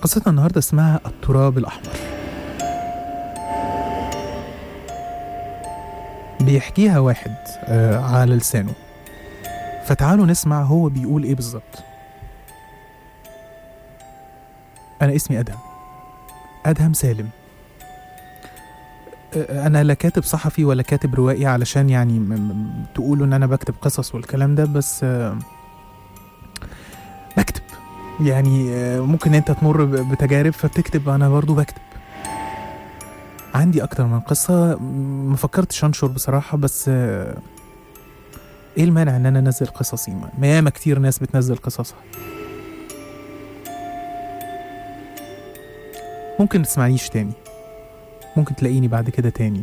قصتنا النهاردة اسمها التراب الأحمر بيحكيها واحد آه على لسانه فتعالوا نسمع هو بيقول ايه بالظبط أنا اسمي أدهم أدهم سالم آه، أنا لا كاتب صحفي ولا كاتب روائي علشان يعني م- م- تقولوا إن أنا بكتب قصص والكلام ده بس آه، بكتب يعني آه، ممكن أنت تمر ب- بتجارب فبتكتب أنا برضو بكتب عندي أكتر من قصة م- ما فكرتش أنشر بصراحة بس آه، إيه المانع إن أنا أنزل قصصي ما ما ياما كتير ناس بتنزل قصصها ممكن تسمعنيش تاني ممكن تلاقيني بعد كده تاني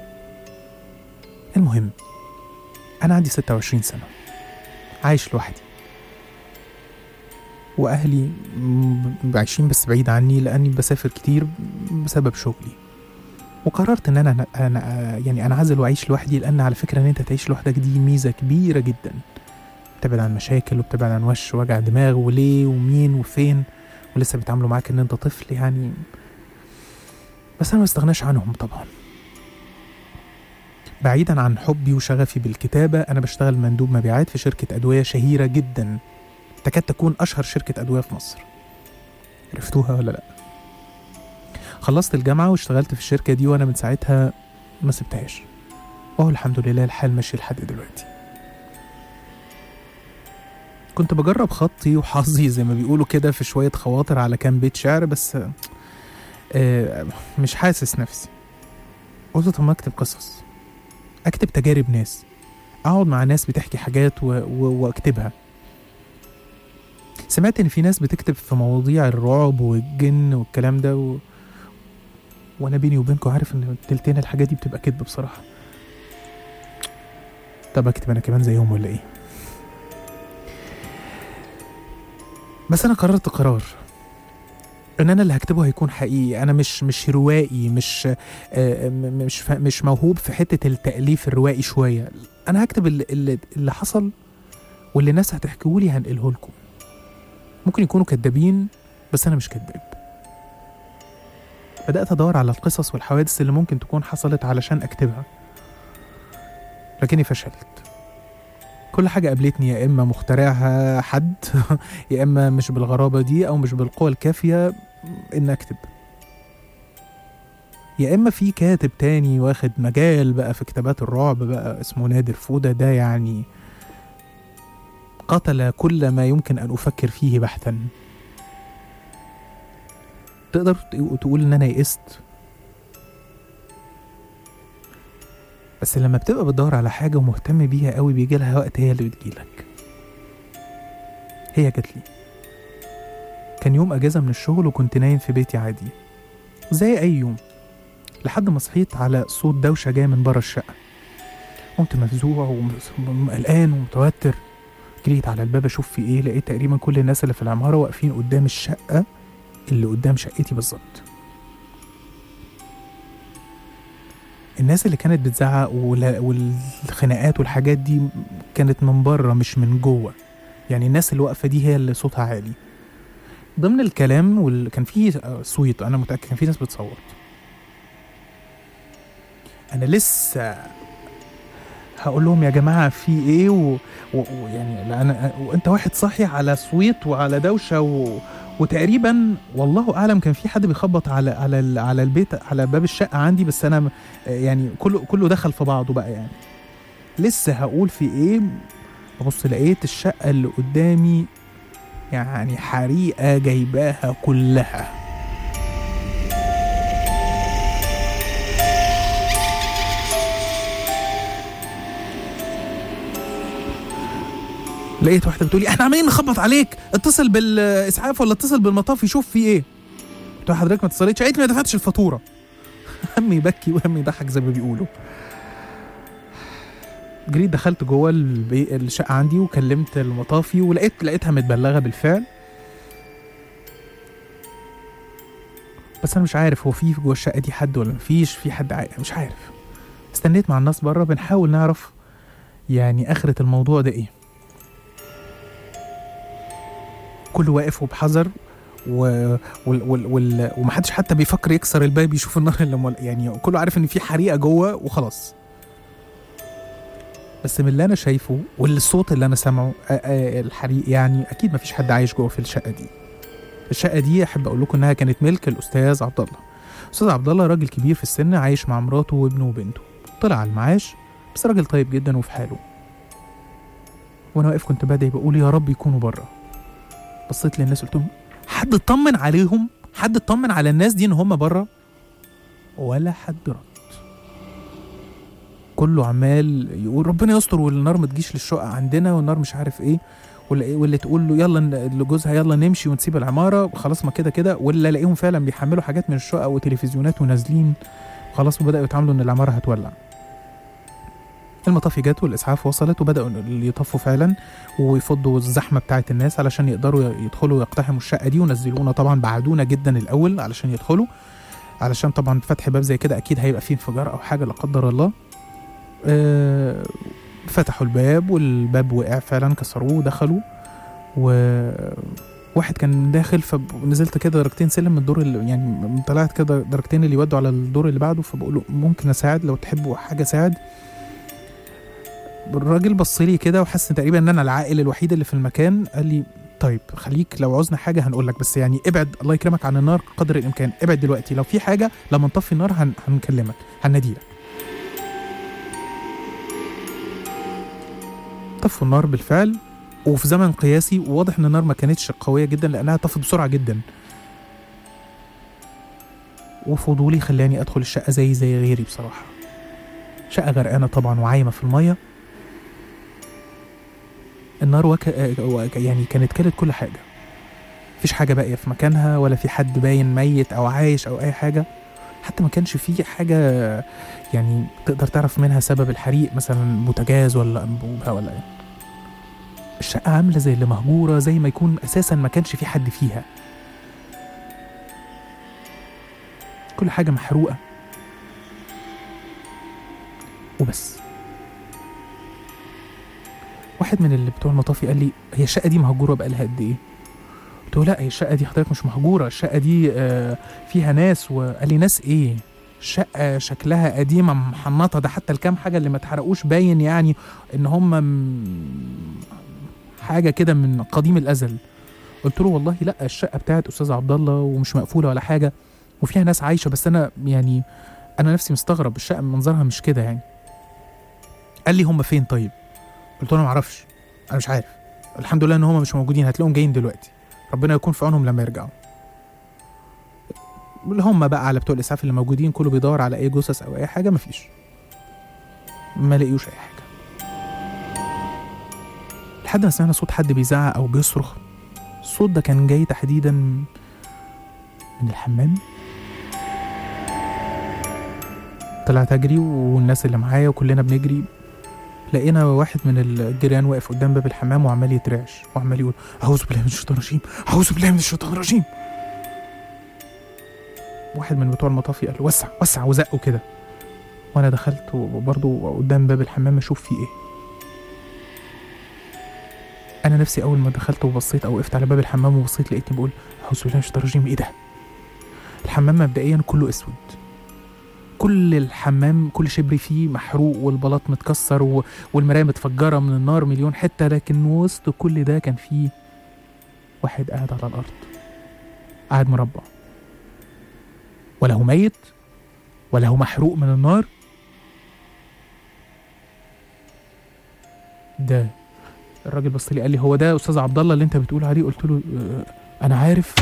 المهم أنا عندي 26 سنة عايش لوحدي وأهلي م- عايشين بس بعيد عني لأني بسافر كتير بسبب شغلي وقررت ان انا انا يعني انعزل واعيش لوحدي لان على فكره ان انت تعيش لوحدك دي ميزه كبيره جدا بتبعد عن مشاكل وبتبعد عن وش وجع دماغ وليه ومين وفين ولسه بيتعاملوا معاك ان انت طفل يعني بس انا ما استغناش عنهم طبعا بعيدا عن حبي وشغفي بالكتابه انا بشتغل مندوب مبيعات في شركه ادويه شهيره جدا تكاد تكون اشهر شركه ادويه في مصر عرفتوها ولا لا خلصت الجامعة واشتغلت في الشركة دي وأنا من ساعتها ما سبتهاش وهو الحمد لله الحال ماشي لحد دلوقتي كنت بجرب خطي وحظي زي ما بيقولوا كده في شوية خواطر على كام بيت شعر بس آه، مش حاسس نفسي قلت طب ما اكتب قصص اكتب تجارب ناس اقعد مع ناس بتحكي حاجات و... و... واكتبها سمعت ان في ناس بتكتب في مواضيع الرعب والجن والكلام ده و... وانا بيني وبينكم عارف ان تلتين الحاجات دي بتبقى كدب بصراحه طب اكتب انا كمان زيهم ولا ايه بس انا قررت قرار ان انا اللي هكتبه هيكون حقيقي انا مش مش روائي مش آه، م- مش ف- مش موهوب في حته التاليف الروائي شويه انا هكتب اللي, اللي, اللي حصل واللي الناس هتحكيه لي هنقله لكم ممكن يكونوا كدابين بس انا مش كداب بدأت أدور على القصص والحوادث اللي ممكن تكون حصلت علشان أكتبها لكني فشلت كل حاجة قابلتني يا إما مخترعها حد يا إما مش بالغرابة دي أو مش بالقوة الكافية إن أكتب يا إما في كاتب تاني واخد مجال بقى في كتابات الرعب بقى اسمه نادر فودة ده يعني قتل كل ما يمكن أن أفكر فيه بحثا تقدر تق- تقول ان انا يئست بس لما بتبقى بتدور على حاجه ومهتم بيها قوي بيجي لها وقت هي اللي بتجيلك هي جات لي كان يوم اجازه من الشغل وكنت نايم في بيتي عادي زي اي يوم لحد ما صحيت على صوت دوشه جايه من بره الشقه قمت مفزوع وقلقان ومتوتر جريت على الباب اشوف في ايه لقيت تقريبا كل الناس اللي في العماره واقفين قدام الشقه اللي قدام شقتي بالظبط الناس اللي كانت بتزعق ولا- والخناقات والحاجات دي كانت من بره مش من جوه يعني الناس اللي واقفه دي هي اللي صوتها عالي ضمن الكلام وال... كان في صويت انا متاكد كان في ناس بتصوت انا لسه هقول لهم يا جماعه في ايه و... و... ويعني لا انا وانت واحد صاحي على صويت وعلى دوشه و... وتقريبا والله اعلم كان في حد بيخبط على على ال- على البيت على باب الشقه عندي بس انا م- يعني كله كله دخل في بعضه بقى يعني لسه هقول في ايه ببص لقيت الشقه اللي قدامي يعني حريقه جايباها كلها لقيت واحده بتقولي احنا عمالين نخبط عليك اتصل بالاسعاف ولا اتصل بالمطاف يشوف في ايه قلت لها حضرتك ما اتصلتش قالت لي ما دفعتش الفاتوره هم يبكي وهم يضحك زي ما بيقولوا جريت دخلت جوه البي... الشقه عندي وكلمت المطافي ولقيت لقيتها متبلغه بالفعل بس انا مش عارف هو في جوه الشقه دي حد ولا مفيش في حد عارف مش عارف استنيت مع الناس بره بنحاول نعرف يعني اخره الموضوع ده ايه كله واقف وبحذر و... وال... وال... وال... ومحدش حتى بيفكر يكسر الباب يشوف النار اللي مول... يعني كله عارف ان في حريقه جوه وخلاص بس من اللي انا شايفه والصوت اللي انا سامعه آه، آه، الحريق يعني اكيد مفيش حد عايش جوه في الشقه دي الشقه دي احب اقول لكم انها كانت ملك الاستاذ عبد الله استاذ عبد الله راجل كبير في السن عايش مع مراته وابنه وبنته طلع على المعاش بس راجل طيب جدا وفي حاله وانا واقف كنت بدعي بقول يا رب يكونوا بره بصيت للناس قلت لهم حد اطمن عليهم حد اطمن على الناس دي ان هم بره ولا حد رد كله عمال يقول ربنا يستر والنار ما تجيش للشقه عندنا والنار مش عارف ايه واللي, واللي تقول له يلا ن- لجوزها يلا نمشي ونسيب العماره خلاص ما كده كده واللي الاقيهم فعلا بيحملوا حاجات من الشقه وتلفزيونات ونازلين خلاص وبداوا يتعاملوا ان العماره هتولع المطافي جت والاسعاف وصلت وبداوا اللي يطفوا فعلا ويفضوا الزحمه بتاعه الناس علشان يقدروا يدخلوا ويقتحموا الشقه دي ونزلونا طبعا بعدونا جدا الاول علشان يدخلوا علشان طبعا فتح باب زي كده اكيد هيبقى فيه انفجار او حاجه لا قدر الله آه، فتحوا الباب والباب وقع فعلا كسروه ودخلوا و واحد كان داخل فنزلت كده درجتين سلم من الدور اللي يعني طلعت كده درجتين اللي يودوا على الدور اللي بعده فبقول له ممكن اساعد لو تحبوا حاجه اساعد الراجل بص لي كده وحس تقريبا ان انا العائل الوحيد اللي في المكان قال لي طيب خليك لو عوزنا حاجه هنقول لك بس يعني ابعد الله يكرمك عن النار قدر الامكان ابعد دلوقتي لو في حاجه لما نطفي النار هن... هنكلمك هنناديلك طفوا النار بالفعل وفي زمن قياسي وواضح ان النار ما كانتش قويه جدا لانها طفت بسرعه جدا وفضولي خلاني ادخل الشقه زي زي غيري بصراحه شقه غرقانه طبعا وعايمه في الميه النار وك... آه، وك... يعني كانت كلت كل حاجه مفيش حاجه باقيه في مكانها ولا في حد باين ميت او عايش او اي حاجه حتى ما كانش فيه حاجه يعني تقدر تعرف منها سبب الحريق مثلا بوتاجاز ولا انبوبه ولا ايه الشقه عامله زي اللي مهجوره زي ما يكون اساسا ما كانش في حد فيها كل حاجه محروقه وبس واحد من اللي بتوع المطافي قال لي هي الشقه دي مهجوره بقالها قد ايه قلت له لا هي الشقه دي حضرتك مش مهجوره الشقه دي آه، فيها ناس وقال لي ناس ايه الشقه شكلها قديمه محنطه ده حتى الكام حاجه اللي ما اتحرقوش باين يعني ان هم م- حاجه كده من قديم الازل قلت له والله لا الشقه بتاعت استاذ عبد الله ومش مقفوله ولا حاجه وفيها ناس عايشه بس انا يعني انا نفسي مستغرب الشقه منظرها مش كده يعني قال لي هم فين طيب قلت له انا ما اعرفش انا مش عارف الحمد لله ان هم مش موجودين هتلاقيهم جايين دلوقتي ربنا يكون في عونهم لما يرجعوا اللي هم بقى على بتوع الاسعاف اللي موجودين كله بيدور على اي جثث او اي حاجه مفيش ما لقيوش اي حاجه لحد ما سمعنا صوت حد بيزعق او بيصرخ الصوت ده كان جاي تحديدا من الحمام طلعت اجري والناس اللي معايا وكلنا بنجري لقينا واحد من الجيران واقف قدام باب الحمام وعمال يترعش وعمال يقول اعوذ بالله من الشيطان الرجيم اعوذ بالله من الشيطان الرجيم واحد من بتوع المطافي قال وسع وسع وزقه كده وانا دخلت وبرضه قدام باب الحمام اشوف فيه ايه انا نفسي اول ما دخلت وبصيت او وقفت على باب الحمام وبصيت لقيتني بقول اعوذ بالله من الشيطان الرجيم ايه ده الحمام مبدئيا كله اسود كل الحمام كل شبر فيه محروق والبلاط متكسر و... والمرايه متفجره من النار مليون حته لكن وسط كل ده كان فيه واحد قاعد على الارض قاعد مربع ولا هو ميت ولا هو محروق من النار ده الراجل بص لي قال لي هو ده استاذ عبد الله اللي انت بتقول عليه قلت له "آه، انا عارف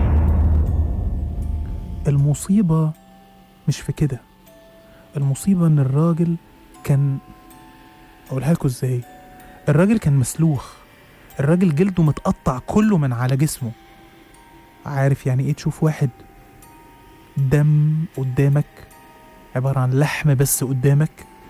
المصيبه مش في كده المصيبه ان الراجل كان اقولها لكم ازاي الراجل كان مسلوخ الراجل جلده متقطع كله من على جسمه عارف يعني ايه تشوف واحد دم قدامك عبارة عن لحم بس قدامك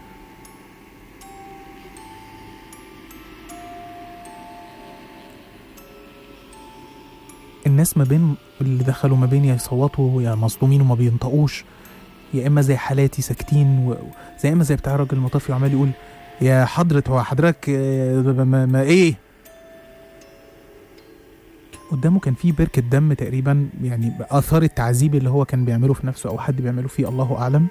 الناس ما بين اللي دخلوا ما بين يا يصوتوا يا مصدومين وما بينطقوش يا اما زي حالاتي ساكتين و- زي اما زي بتاع الراجل المطفي وعمال يقول يا حضرة هو حضرتك آه، ما, ما ايه قدامه كان في بركة دم تقريبا يعني آثار التعذيب اللي هو كان بيعمله في نفسه أو حد بيعمله فيه الله أعلم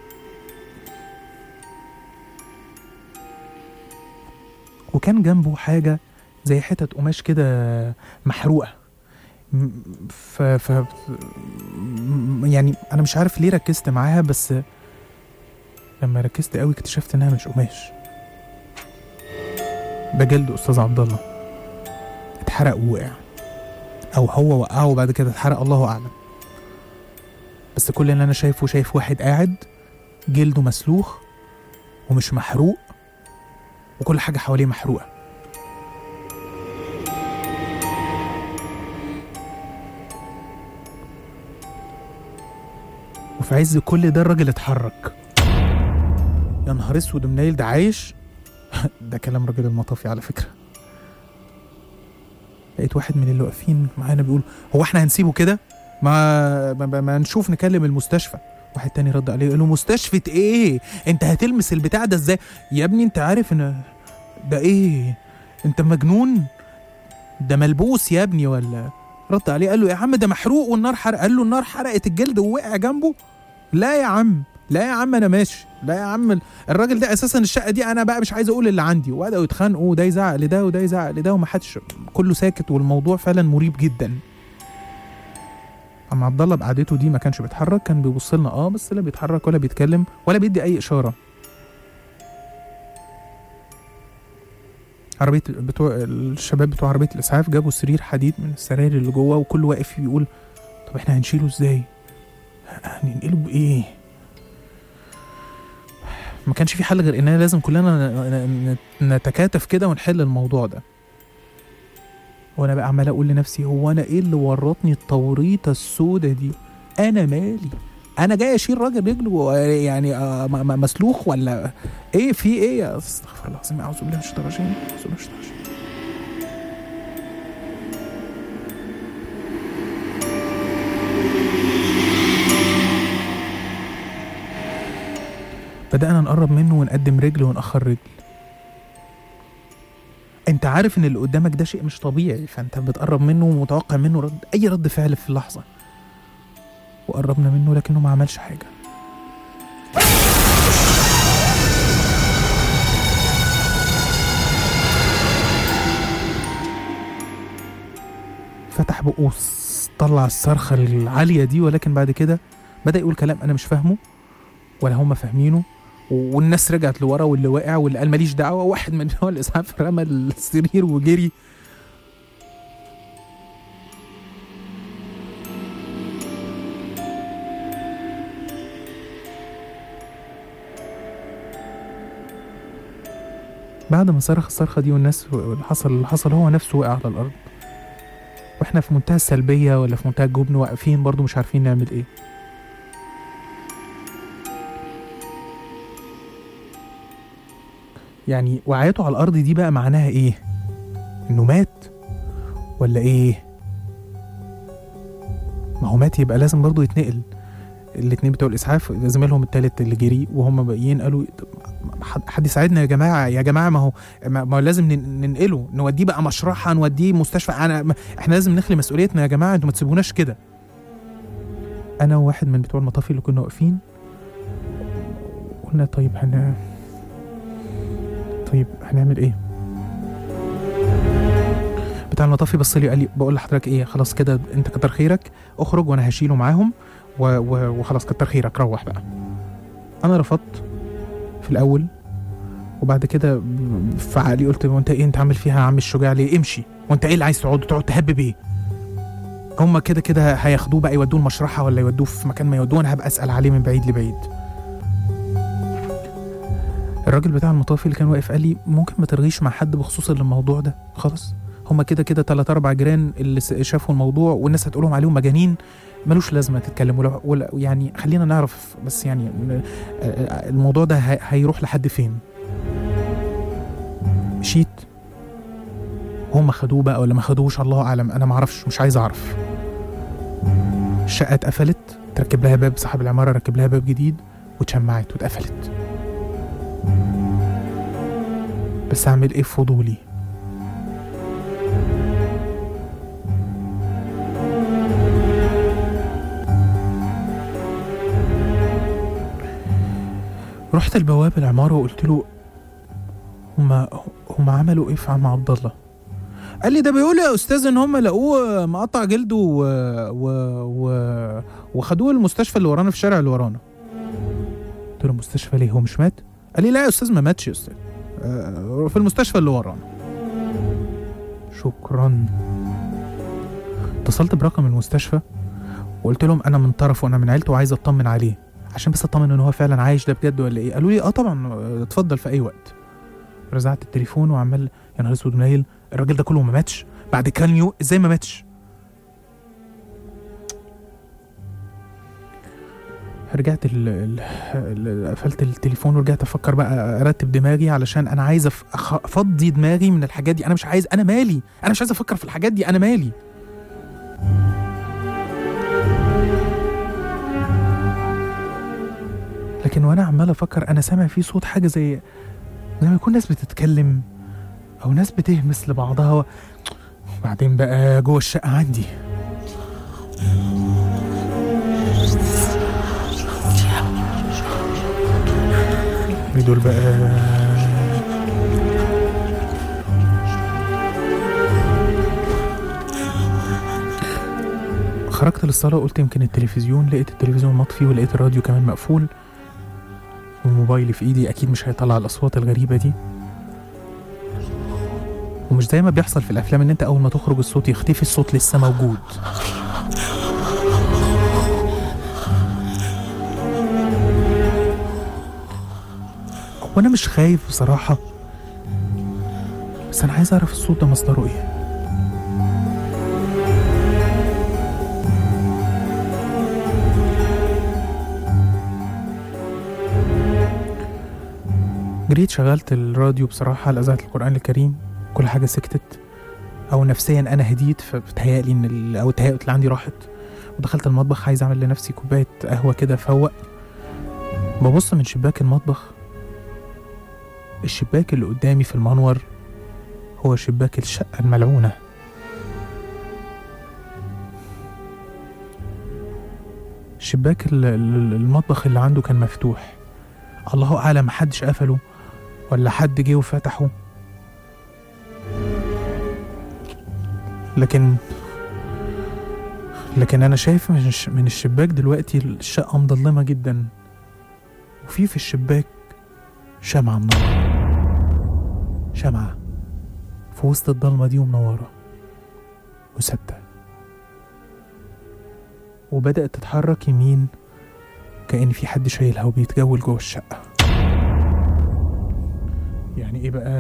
وكان جنبه حاجة زي حتت قماش كده محروقة م- ف, ف م- يعني أنا مش عارف ليه ركزت معاها بس لما ركزت قوي اكتشفت إنها مش قماش ده جلد أستاذ عبد الله اتحرق ووقع او هو وقعه وبعد كده اتحرق الله اعلم بس كل اللي انا شايفه شايف واحد قاعد جلده مسلوخ ومش محروق وكل حاجه حواليه محروقه وفي عز كل ده الراجل اتحرك يا نهار اسود منيل ده عايش ده كلام راجل المطافي على فكره لقيت واحد من اللي واقفين معانا بيقول هو احنا هنسيبه كده ما, ما, ما, ما نشوف نكلم المستشفى واحد تاني رد عليه قال له مستشفى ايه انت هتلمس البتاع ده ازاي يا ابني انت عارف ان ده ايه انت مجنون ده ملبوس يا ابني ولا رد عليه قال له يا عم ده محروق والنار حرق قال له النار حرقت الجلد ووقع جنبه لا يا عم لا يا عم انا ماشي لا يا عم الراجل ده اساسا الشقه دي انا بقى مش عايز اقول اللي عندي وبداوا يتخانقوا وده يزعق لده وده يزعق لده ومحدش كله ساكت والموضوع فعلا مريب جدا اما عبد الله بقعدته دي ما كانش بيتحرك كان بيبص لنا اه بس لا بيتحرك ولا بيتكلم ولا بيدي اي اشاره عربيه بتوع الشباب بتوع عربيه الاسعاف جابوا سرير حديد من السراير اللي جوه وكل واقف بيقول طب احنا هنشيله ازاي هننقله بايه ما كانش في حل غير اننا لازم كلنا ن- ن- نتكاتف كده ونحل الموضوع ده وانا بقى عمال اقول لنفسي هو انا ايه اللي ورطني التوريطه السودة دي انا مالي انا جاي اشيل راجل رجله يعني آه، م- م- مسلوخ ولا ايه في ايه يا استغفر الله العظيم اعوذ بالله من الشيطان الرجيم اعوذ بالله من الشيطان الرجيم بدأنا نقرب منه ونقدم رجل ونأخر رجل انت عارف ان اللي قدامك ده شيء مش طبيعي فانت بتقرب منه ومتوقع منه رد اي رد فعل في اللحظة وقربنا منه لكنه ما عملش حاجة فتح بقه وس- طلع الصرخة العالية دي ولكن بعد كده بدأ يقول كلام أنا مش فاهمه ولا هم فاهمينه والناس رجعت لورا واللي وقع واللي قال ماليش دعوه واحد من بتوع الاسعاف رمى السرير وجري بعد ما صرخ الصرخه دي والناس اللي حصل اللي حصل هو نفسه وقع على الارض واحنا في منتهى السلبيه ولا في منتهى الجبن واقفين برضو مش عارفين نعمل ايه يعني وقعته على الارض دي بقى معناها ايه انه مات ولا ايه ما هو مات يبقى لازم برضه يتنقل الاتنين بتوع الاسعاف زميلهم التالت اللي جري وهم باقيين قالوا طب حد- حد يساعدنا يا جماعه يا جماعه ما هو ما ما هو لازم نن- ننقله نوديه بقى مشرحه نوديه مستشفى انا ما- احنا لازم نخلي مسؤوليتنا يا جماعه انتوا ما تسيبوناش كده انا وواحد من بتوع المطافي اللي كنا واقفين قلنا طيب هن طيب هنعمل ايه بتاع المطافي بص لي قال لي بقول لحضرتك ايه خلاص كده انت كتر خيرك اخرج وانا هشيله معاهم و... و... وخلاص كتر خيرك روح بقى انا رفضت في الاول وبعد كده ب- في عقلي قلت هو انت ايه انت عامل فيها يا عم الشجاع ليه امشي وانت ايه اللي عايز تقعد تقعد تهبب ايه هما كده كده هياخدوه بقى يودوه المشرحه ولا يودوه في مكان ما يودوه انا هبقى اسال عليه من بعيد لبعيد الراجل بتاع المطافي اللي كان واقف قال لي ممكن ما ترغيش مع حد بخصوص الموضوع ده خلاص هما كده كده تلات اربع جيران اللي س- شافوا الموضوع والناس هتقولهم عليهم مجانين ملوش لازمه تتكلم ولا, ولا يعني خلينا نعرف بس يعني ن- آه، الموضوع ده هي- هيروح لحد فين مشيت هم خدوه بقى ولا ما خدوش الله اعلم انا ما اعرفش مش عايز اعرف الشقه اتقفلت تركب لها باب صاحب العماره ركب لها باب جديد واتشمعت واتقفلت بس اعمل ايه في فضولي رحت لبواب العمارة وقلت له هما هما عملوا ايه في عم عبد الله؟ قال لي ده بيقول يا استاذ ان هم لقوه مقطع جلده و... و... و... وخدوه المستشفى اللي ورانا في الشارع اللي ورانا. قلت له المستشفى ليه هو مش مات؟ قال لي لا يا استاذ ما ماتش يا استاذ. آه، في المستشفى اللي ورانا. شكرا. اتصلت برقم المستشفى وقلت لهم انا من طرفه وانا من عيلته وعايز اطمن عليه عشان بس اطمن ان هو فعلا عايش ده بجد ولا ايه قالوا لي اه طبعا آه، اتفضل في اي وقت رزعت التليفون وعمال يا نهار اسود منيل الراجل ده كله ما ماتش بعد كام يوم ازاي ما ماتش رجعت ال ال ال قفلت التليفون ورجعت افكر بقى ارتب دماغي علشان انا عايز أف- أخ- افضي دماغي من الحاجات دي انا مش عايز انا مالي انا مش عايز افكر في الحاجات دي انا مالي لكن وانا عمال افكر انا سامع في صوت حاجه زي زي ما يكون ناس بتتكلم او ناس بتهمس لبعضها وبعدين بقى جوه الشقه عندي مين دول بقى خرجت للصالة وقلت يمكن التلفزيون لقيت التلفزيون مطفي ولقيت الراديو كمان مقفول وموبايلي في ايدي اكيد مش هيطلع الاصوات الغريبة دي ومش زي ما بيحصل في الافلام ان انت اول ما تخرج الصوت يختفي الصوت لسه موجود وانا مش خايف بصراحة بس انا عايز اعرف الصوت ده مصدره ايه جريت شغلت الراديو بصراحة على إذاعة القرآن الكريم كل حاجة سكتت أو نفسيا أنا هديت فبتهيألي إن ال- أو التهيؤات اللي عندي راحت ودخلت المطبخ عايز أعمل لنفسي كوباية قهوة كده فوق ببص من شباك المطبخ الشباك اللي قدامي في المنور هو شباك الشقة الملعونة شباك ال- ال- المطبخ اللي عنده كان مفتوح الله أعلم محدش قفله ولا حد جه وفتحه لكن لكن أنا شايف من الش- من الشباك دلوقتي الشقة مظلمة جدا وفي في الشباك شمعة منورة شمعة في وسط الضلمة دي ومنورة وثابتة وبدأت تتحرك يمين كأن في حد شايلها وبيتجول جوه الشقة يعني ايه بقى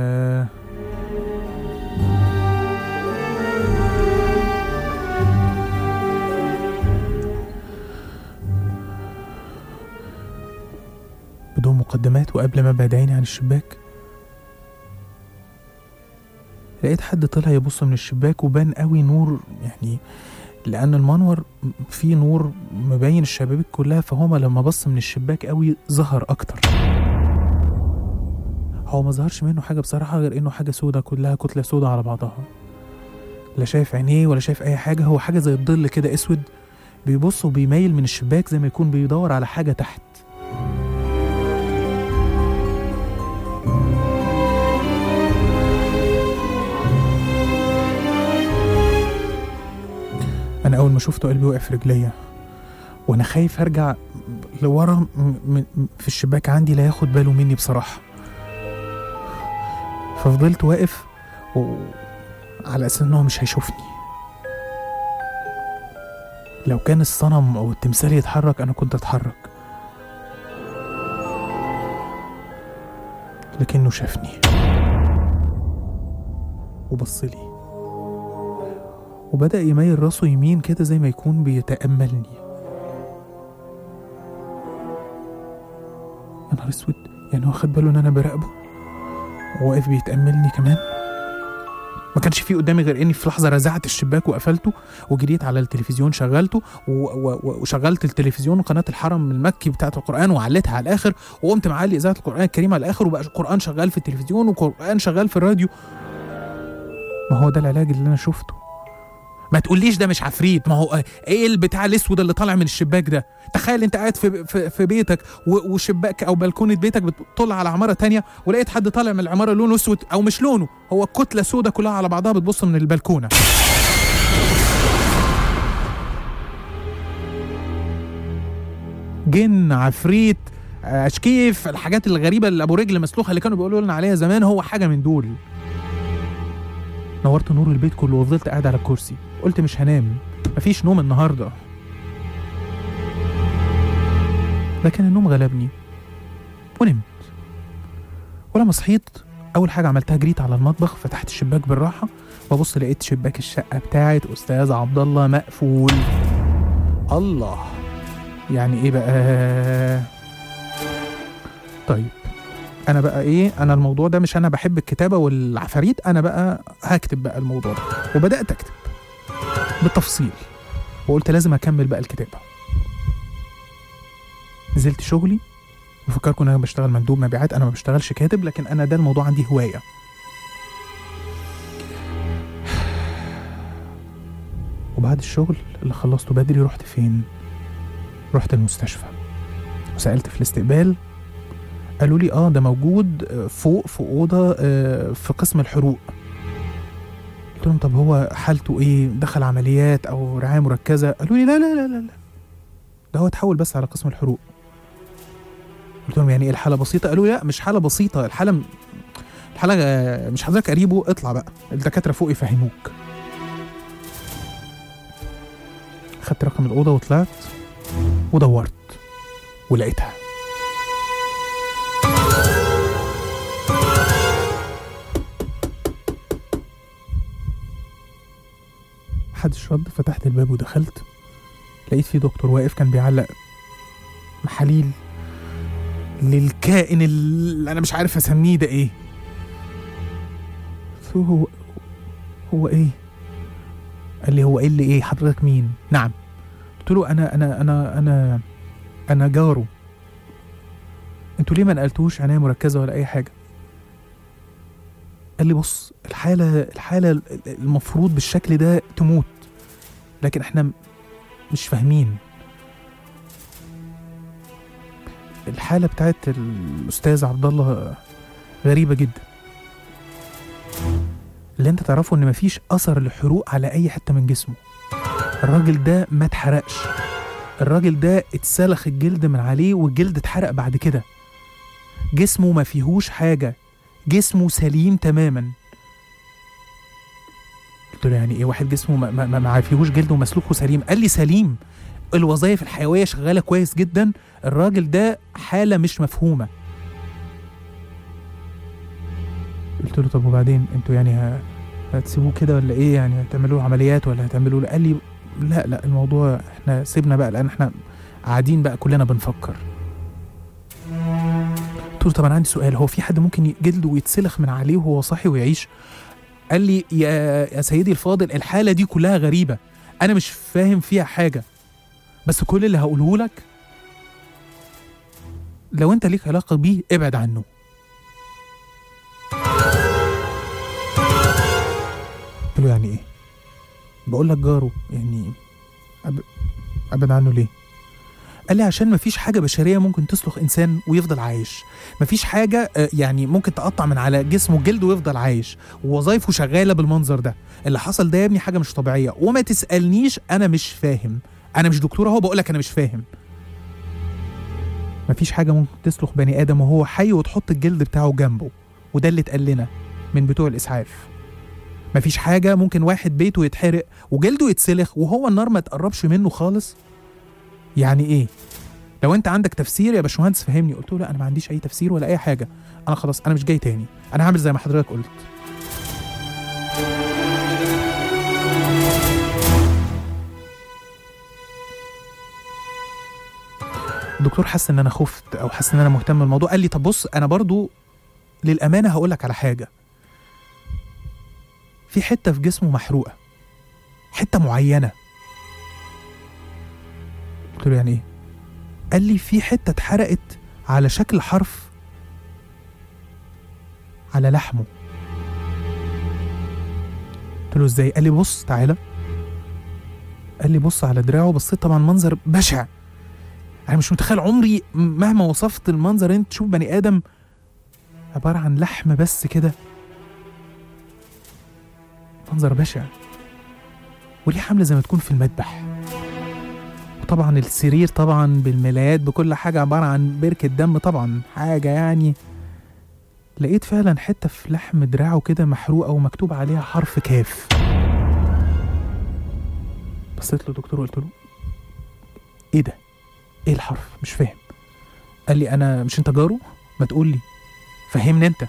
بدون مقدمات وقبل ما ابعد عيني عن الشباك لقيت حد طلع يبص من الشباك وبان قوي نور يعني لان المنور فيه نور مبين الشبابيك كلها فهو لما بص من الشباك قوي ظهر اكتر هو ما ظهرش منه حاجه بصراحه غير انه حاجه سودة كلها كتله سودة على بعضها لا شايف عينيه ولا شايف اي حاجه هو حاجه زي الظل كده اسود بيبص وبيميل من الشباك زي ما يكون بيدور على حاجه تحت انا اول ما شفته قلبي وقف في رجليا وانا خايف ارجع لورا م- م- م- في الشباك عندي لا ياخد باله مني بصراحه ففضلت واقف و... على اساس ان هو مش هيشوفني لو كان الصنم او التمثال يتحرك انا كنت اتحرك لكنه شافني وبصلي وبدأ يميل راسه يمين كده زي ما يكون بيتأملني يا نهار اسود يعني هو خد باله ان انا براقبه وواقف بيتأملني كمان ما كانش في قدامي غير اني في لحظه رزعت الشباك وقفلته وجريت على التلفزيون شغلته و- و- و- وشغلت التلفزيون قناه الحرم المكي بتاعه القران وعليتها على الاخر وقمت معلي اذاعه القران الكريم على الاخر وبقى القران شغال في التلفزيون وقران شغال في الراديو ما هو ده العلاج اللي انا شفته ما تقوليش ده مش عفريت ما هو ايه البتاع الاسود اللي طالع من الشباك ده تخيل انت قاعد في في, في بيتك و- وشباك او بلكونه بيتك بتطل على عماره تانية ولقيت حد طالع من العماره لونه اسود او مش لونه هو كتله سودة كلها على بعضها بتبص من البلكونه جن عفريت آه، اشكيف الحاجات الغريبه اللي ابو رجل مسلوخه اللي كانوا بيقولوا لنا عليها زمان هو حاجه من دول نورت نور البيت كله وفضلت قاعد على الكرسي قلت مش هنام مفيش نوم النهارده لكن النوم غلبني ونمت ولما صحيت اول حاجه عملتها جريت على المطبخ فتحت الشباك بالراحه وابص لقيت شباك الشقه بتاعت استاذ عبد الله مقفول الله يعني ايه بقى طيب انا بقى ايه انا الموضوع ده مش انا بحب الكتابه والعفاريت انا بقى هكتب بقى الموضوع ده وبدات اكتب بالتفصيل وقلت لازم اكمل بقى الكتابه نزلت شغلي وفكركم ان انا بشتغل مندوب مبيعات انا ما بشتغلش كاتب لكن انا ده الموضوع عندي هوايه وبعد الشغل اللي خلصته بدري رحت فين رحت المستشفى وسالت في الاستقبال قالوا لي اه ده موجود آه، فوق في اوضه آه، في قسم الحروق قلت لهم طب هو حالته ايه دخل عمليات او رعايه مركزه قالوا لي لا لا لا لا لا ده هو اتحول بس على قسم الحروق قلت لهم يعني ايه الحاله بسيطه قالوا لي لا مش حاله بسيطه الحاله م- الحاله آه، مش حضرتك قريبه اطلع بقى الدكاتره فوق يفهموك خدت رقم الاوضه وطلعت ودورت ولقيتها محدش رد فتحت الباب ودخلت لقيت في دكتور واقف كان بيعلق محاليل للكائن اللي انا مش عارف اسميه ده ايه قلت له هو هو ايه قال لي هو ايه اللي ايه حضرتك مين نعم قلت له انا انا انا انا انا جاره انتوا ليه ما نقلتوش عنايه مركزه ولا اي حاجه قال لي بص الحاله الحاله المفروض بالشكل ده تموت لكن احنا م- مش فاهمين الحاله بتاعت الاستاذ عبد الله غريبه جدا اللي انت تعرفه ان مفيش اثر لحروق على اي حته من جسمه الراجل ده ما اتحرقش الراجل ده اتسلخ الجلد من عليه والجلد اتحرق بعد كده جسمه ما فيهوش حاجه جسمه سليم تماما قلت له يعني ايه واحد جسمه ما, ما, ما- ما فيهوش جلد ومسلوخه سليم قال لي سليم الوظائف الحيويه شغاله كويس جدا الراجل ده حاله مش مفهومه قلت له طب وبعدين انتوا يعني ه- هتسيبوه كده ولا ايه يعني هتعملوا له عمليات ولا هتعملوا له قال لي لا لا الموضوع احنا سيبنا بقى لان احنا قاعدين بقى كلنا بنفكر قلت له طب انا عندي سؤال هو في حد ممكن جلده ويتسلخ من عليه وهو صاحي ويعيش قال لي يا يا سيدي الفاضل الحاله دي كلها غريبه انا مش فاهم فيها حاجه بس كل اللي هقوله لك لو انت ليك علاقه بيه ابعد عنه قلت له يعني ايه بقول لك جاره يعني أب... ابعد عنه ليه قال لي عشان مفيش حاجه بشريه ممكن تسلخ انسان ويفضل عايش مفيش حاجه آه، يعني ممكن تقطع من على جسمه الجلد ويفضل عايش ووظايفه شغاله بالمنظر ده اللي حصل ده يا ابني حاجه مش طبيعيه وما تسالنيش انا مش فاهم انا مش دكتور اهو بقول لك انا مش فاهم مفيش حاجه ممكن تسلخ بني ادم وهو حي وتحط الجلد بتاعه جنبه وده اللي اتقال لنا من بتوع الاسعاف مفيش حاجه ممكن واحد بيته يتحرق وجلده يتسلخ وهو النار ما تقربش منه خالص يعني ايه لو انت عندك تفسير يا باشمهندس فهمني قلت له لا انا ما عنديش اي تفسير ولا اي حاجه انا خلاص انا مش جاي تاني انا هعمل زي ما حضرتك قلت الدكتور حس ان انا خفت او حس ان انا مهتم بالموضوع قال لي طب بص انا برضو للامانه هقول لك على حاجه في حته في جسمه محروقه حته معينه قلت له يعني ايه قال لي في حته اتحرقت على شكل حرف على لحمه قلت له ازاي قال لي بص تعالى قال لي بص على دراعه بصيت طبعا منظر بشع انا مش متخيل عمري م- مهما وصفت المنظر انت تشوف بني ادم عباره عن لحم بس كده منظر بشع وليه حمله زي ما تكون في المذبح وطبعا السرير طبعا بالملايات بكل حاجه عباره عن بركه دم طبعا حاجه يعني لقيت فعلا حته في لحم دراعه كده محروقه ومكتوب عليها حرف كاف بصيت له دكتور وقلت له ايه ده ايه الحرف مش فاهم قال لي انا مش انت جاره ما تقول لي فهمني انت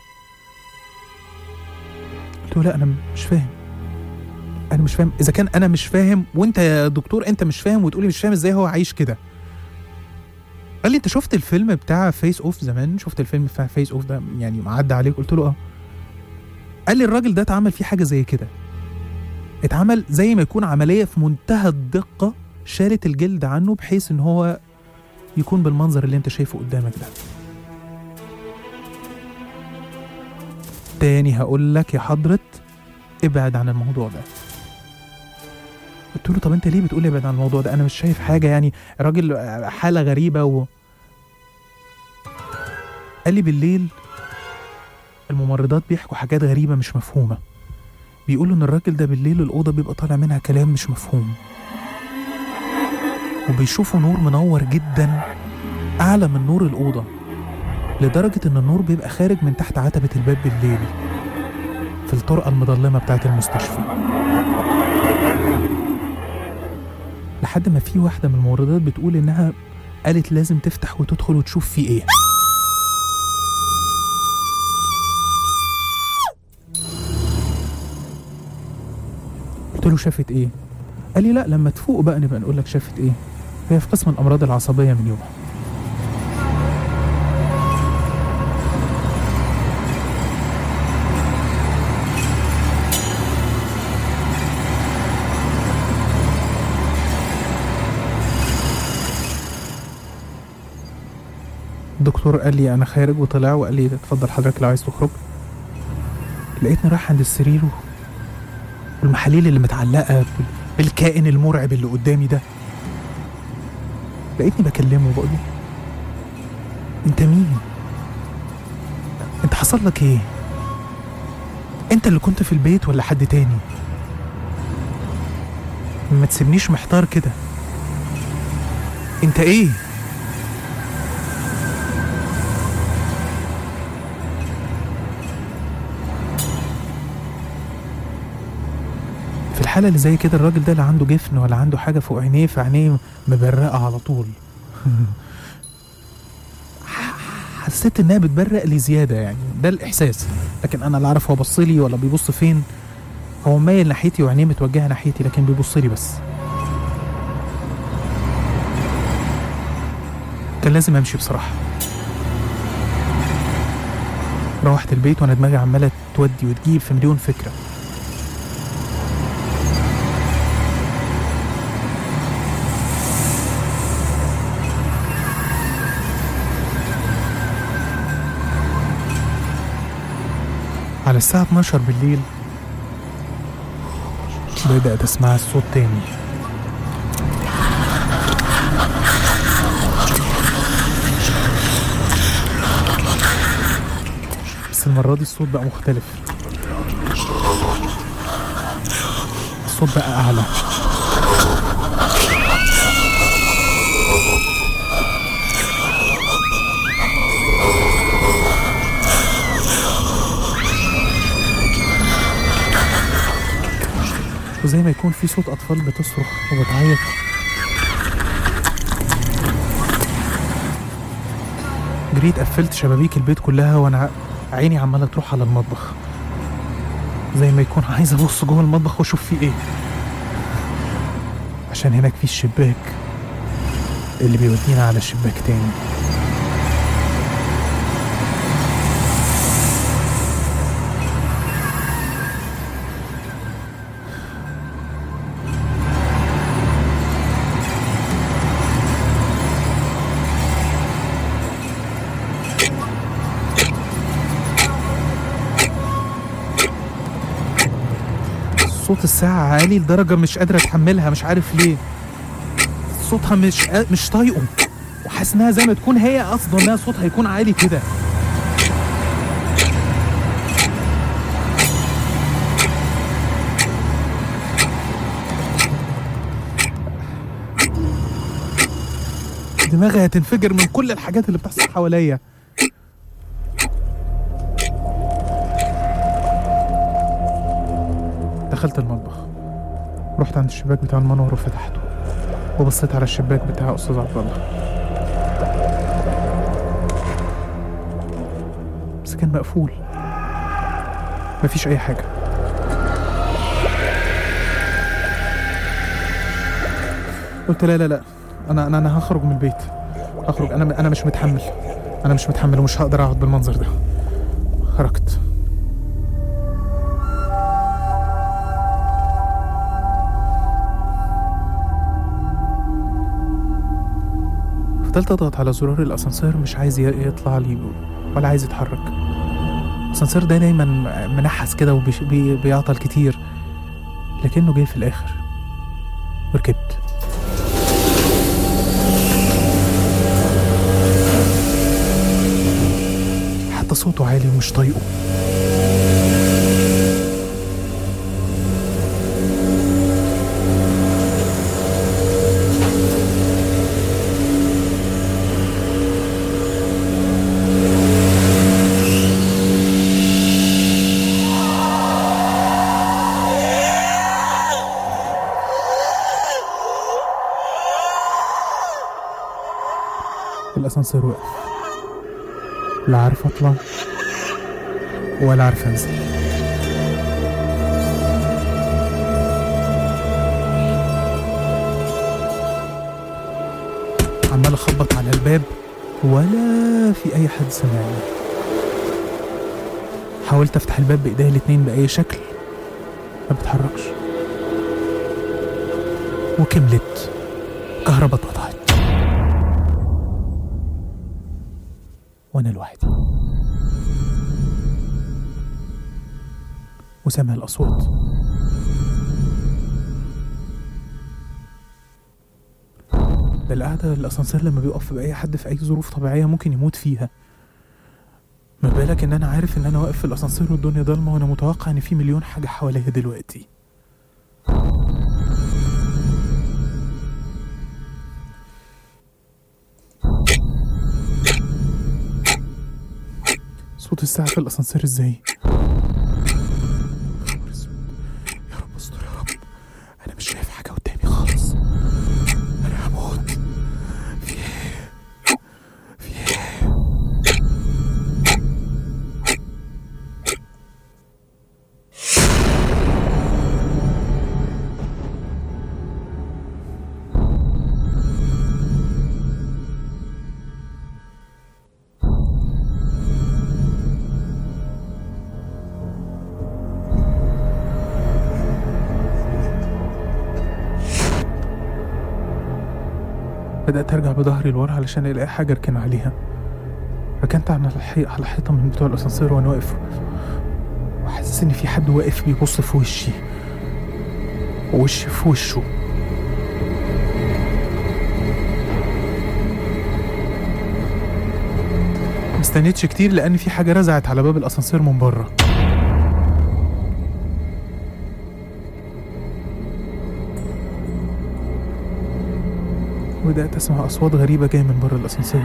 قلت له لا انا مش فاهم انا مش فاهم اذا كان انا مش فاهم وانت يا دكتور انت مش فاهم وتقولي مش فاهم ازاي هو عايش كده قال لي انت شفت الفيلم بتاع فيس اوف زمان شفت الفيلم بتاع فيس اوف ده يعني معدي عليك قلت له اه قال لي الراجل ده اتعمل فيه حاجه زي كده اتعمل زي ما يكون عمليه في منتهى الدقه شالت الجلد عنه بحيث ان هو يكون بالمنظر اللي انت شايفه قدامك ده تاني هقول لك يا حضرة ابعد عن الموضوع ده قلت له طب انت ليه بتقول لي ابعد عن الموضوع ده انا مش شايف حاجه يعني راجل حاله غريبه و قال لي بالليل الممرضات بيحكوا حاجات غريبه مش مفهومه بيقولوا ان الراجل ده بالليل الاوضه بيبقى طالع منها كلام مش مفهوم وبيشوفوا نور منور جدا اعلى من نور الاوضه لدرجه ان النور بيبقى خارج من تحت عتبه الباب بالليل في الطرقه المظلمه بتاعه المستشفى لحد ما في واحده من الممرضات بتقول انها قالت لازم تفتح وتدخل وتشوف في ايه قلت له شافت ايه قال لي لا لما تفوق بقى نبقى نقول لك شافت ايه هي في قسم الامراض العصبيه من يومها الدكتور قال لي انا خارج وطلع وقال لي اتفضل حضرتك لو عايز تخرج لقيتني رايح عند السرير والمحاليل اللي متعلقه بال- بالكائن المرعب اللي قدامي ده لقيتني بكلمه وبقول له انت مين انت حصل لك ايه انت اللي كنت في البيت ولا حد تاني ما تسيبنيش محتار كده انت ايه في الحالة اللي زي كده الراجل ده لا عنده جفن ولا عنده حاجة فوق عينيه فعينيه مبرقة على طول ح- حسيت انها بتبرق لي زيادة يعني ده الإحساس لكن أنا لا أعرف هو بص لي ولا بيبص فين هو مايل ناحيتي وعينيه متوجهة ناحيتي لكن بيبص لي بس كان لازم أمشي بصراحة روحت البيت وأنا دماغي عمالة تودي وتجيب في مليون فكرة على الساعة 12 بالليل بدأت أسمع الصوت تاني بس المرة دي الصوت بقى مختلف الصوت بقى أعلى وزي ما يكون في صوت أطفال بتصرخ وبتعيط جريت قفلت شبابيك البيت كلها وأنا عيني عمالة تروح على المطبخ زي ما يكون عايز أبص جوه المطبخ وأشوف فيه إيه عشان هناك في الشباك اللي بيودينا على شباك تاني صوت الساعة عالي لدرجة مش قادرة أتحملها مش عارف ليه صوتها مش مش طايقه وحاسس إنها زي ما تكون هي قصده إنها صوتها يكون عالي كده دماغي هتنفجر من كل الحاجات اللي بتحصل حواليا دخلت المطبخ رحت عند الشباك بتاع المنور وفتحته وبصيت على الشباك بتاع استاذ عبد الله بس كان مقفول مفيش اي حاجه قلت لا لا لا انا انا انا هخرج من البيت هخرج انا انا مش متحمل انا مش متحمل ومش هقدر اقعد بالمنظر ده خرجت فضلت اضغط على زرار الاسانسير مش عايز ي- يطلع لي ولا عايز يتحرك الاسانسير ده دايما منحس كده وبيعطل كتير لكنه جه في الاخر وركبت حتى صوته عالي ومش طايقه الاسانسير وقف لا عارف اطلع ولا عارف انزل عمال اخبط على الباب ولا في اي حد سمعني حاولت افتح الباب بايديا الاتنين باي شكل ما بتحركش وكملت كهربا اتقطعت وانا لوحدي وسامع الاصوات ده القعدة الأسانسير لما بيقف بأي حد في أي ظروف طبيعية ممكن يموت فيها ما بالك إن أنا عارف إن أنا واقف في الأسانسير والدنيا ضلمة وأنا متوقع إن في مليون حاجة حواليا دلوقتي صوت الساعة في الأسانسير إزاي؟ خبر أسود. يا رب استر يا رب أنا مش شايف حاجة قدامي خالص أنا هموت في إيه؟ في إيه؟ بدأت أرجع بظهري لورا علشان ألاقي حاجة أركن عليها ركنت على الحي... على حيطة من بتوع الأسانسير وأنا واقف وحاسس إن في حد واقف بيبص في وشي ووشي في وشه مستنيتش كتير لأن في حاجة رزعت على باب الأسانسير من بره وبدأت أسمع أصوات غريبة جاية من بره الأسانسير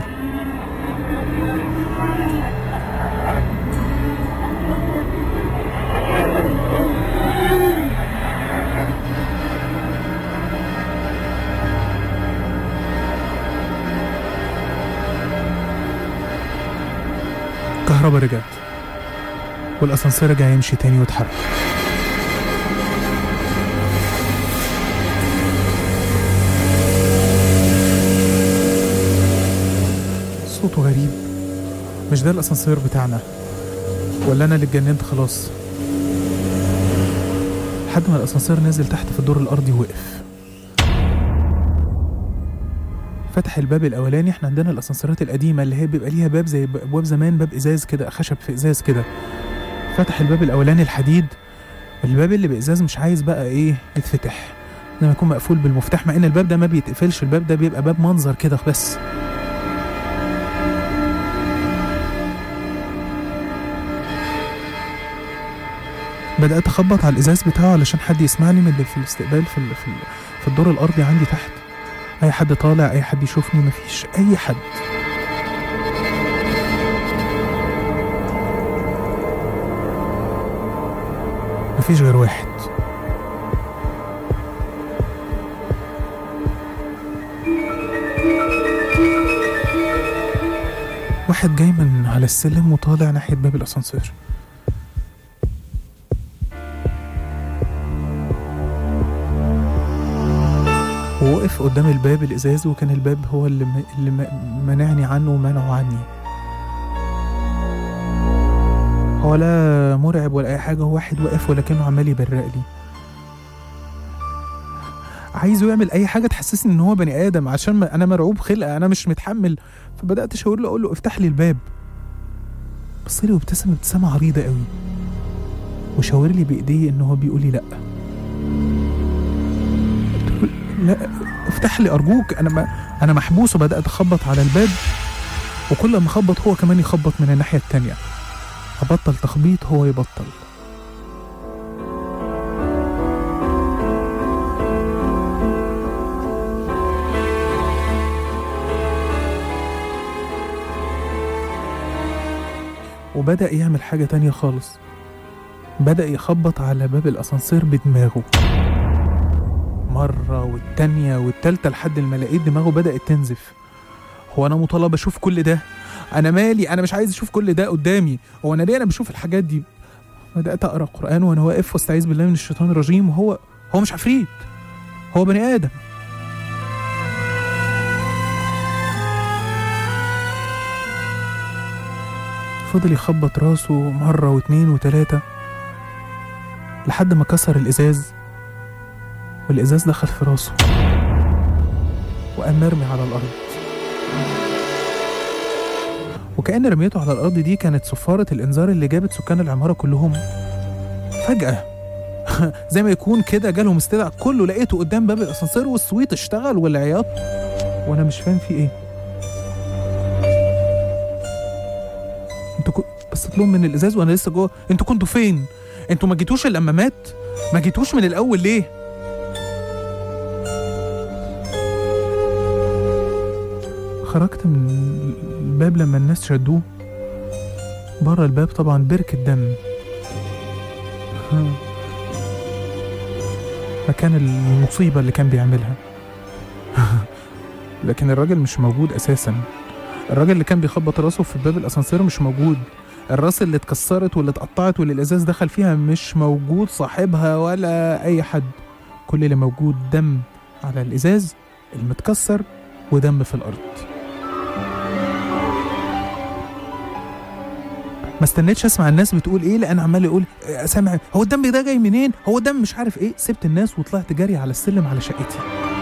الكهرباء رجعت والأسانسير رجع يمشي تاني واتحرك صوته غريب مش ده الأسانسير بتاعنا ولا أنا اللي اتجننت خلاص لحد ما الأسانسير نزل تحت في الدور الأرضي ووقف فتح الباب الأولاني احنا عندنا الأسانسيرات القديمة اللي هي بيبقى ليها باب زي أبواب زمان باب إزاز كده خشب في إزاز كده فتح الباب الأولاني الحديد الباب اللي بإزاز مش عايز بقى إيه يتفتح لما يكون مقفول بالمفتاح مع إن الباب ده ما بيتقفلش الباب ده بيبقى باب منظر كده بس بدأت أخبط على الإزاز بتاعه علشان حد يسمعني من اللي في الاستقبال في ال- في, ال- في الدور الأرضي عندي تحت أي حد طالع أي حد يشوفني مفيش أي حد مفيش غير واحد واحد جاي من على السلم وطالع ناحية باب الأسانسير ووقف قدام الباب الإزاز وكان الباب هو اللي, م... اللي م... منعني عنه ومنعه عني هو لا مرعب ولا أي حاجة هو واحد واقف ولكنه عمال يبرق لي عايزه يعمل أي حاجة تحسسني إن هو بني آدم عشان ما أنا مرعوب خلقة أنا مش متحمل فبدأت أشاور له أقول له افتح لي الباب بص لي وابتسم ابتسامة عريضة قوي وشاور لي بإيديه إن هو بيقول لي لأ قلت له لا افتح لي أرجوك أنا ما أنا محبوس وبدأت أخبط على الباب وكل ما أخبط هو كمان يخبط من الناحية التانية أبطل تخبيط هو يبطل وبدأ يعمل حاجة تانية خالص بدأ يخبط على باب الأسانسير بدماغه مرة والتانية والتالتة لحد ما لقيت دماغه بدأت تنزف هو أنا مطالب أشوف كل ده أنا مالي أنا مش عايز أشوف كل ده قدامي هو أنا ليه أنا بشوف الحاجات دي بدأت أقرأ قرآن وأنا واقف واستعيذ بالله من الشيطان الرجيم وهو هو مش عفريت هو بني آدم فضل يخبط راسه مرة واتنين وتلاتة لحد ما كسر الإزاز والإزاز دخل في راسه وقام مرمي على الأرض وكأن رميته على الأرض دي كانت صفارة الإنذار اللي جابت سكان العمارة كلهم فجأة زي ما يكون كده جالهم استدعاء كله لقيته قدام باب الأسانسير والسويت اشتغل والعياط وأنا مش فاهم في إيه انتوا كو... بصيت لهم من الإزاز وأنا لسه جوه انتوا كنتوا فين؟ انتوا ما جيتوش إلا لما مات؟ ما جيتوش من الأول ليه؟ خرجت من الباب لما الناس شدوه بره الباب طبعا بركة دم مكان المصيبة اللي كان بيعملها لكن الراجل مش موجود أساسا الراجل اللي كان بيخبط راسه في باب الأسانسير مش موجود الراس اللي اتكسرت واللي اتقطعت واللي الإزاز دخل فيها مش موجود صاحبها ولا أي حد كل اللي موجود دم على الإزاز المتكسر ودم في الأرض ما استنيتش اسمع الناس بتقول ايه لان عمال يقول آه، سامع هو الدم ده جاي منين هو الدم مش عارف ايه سبت الناس وطلعت جري على السلم على شقتي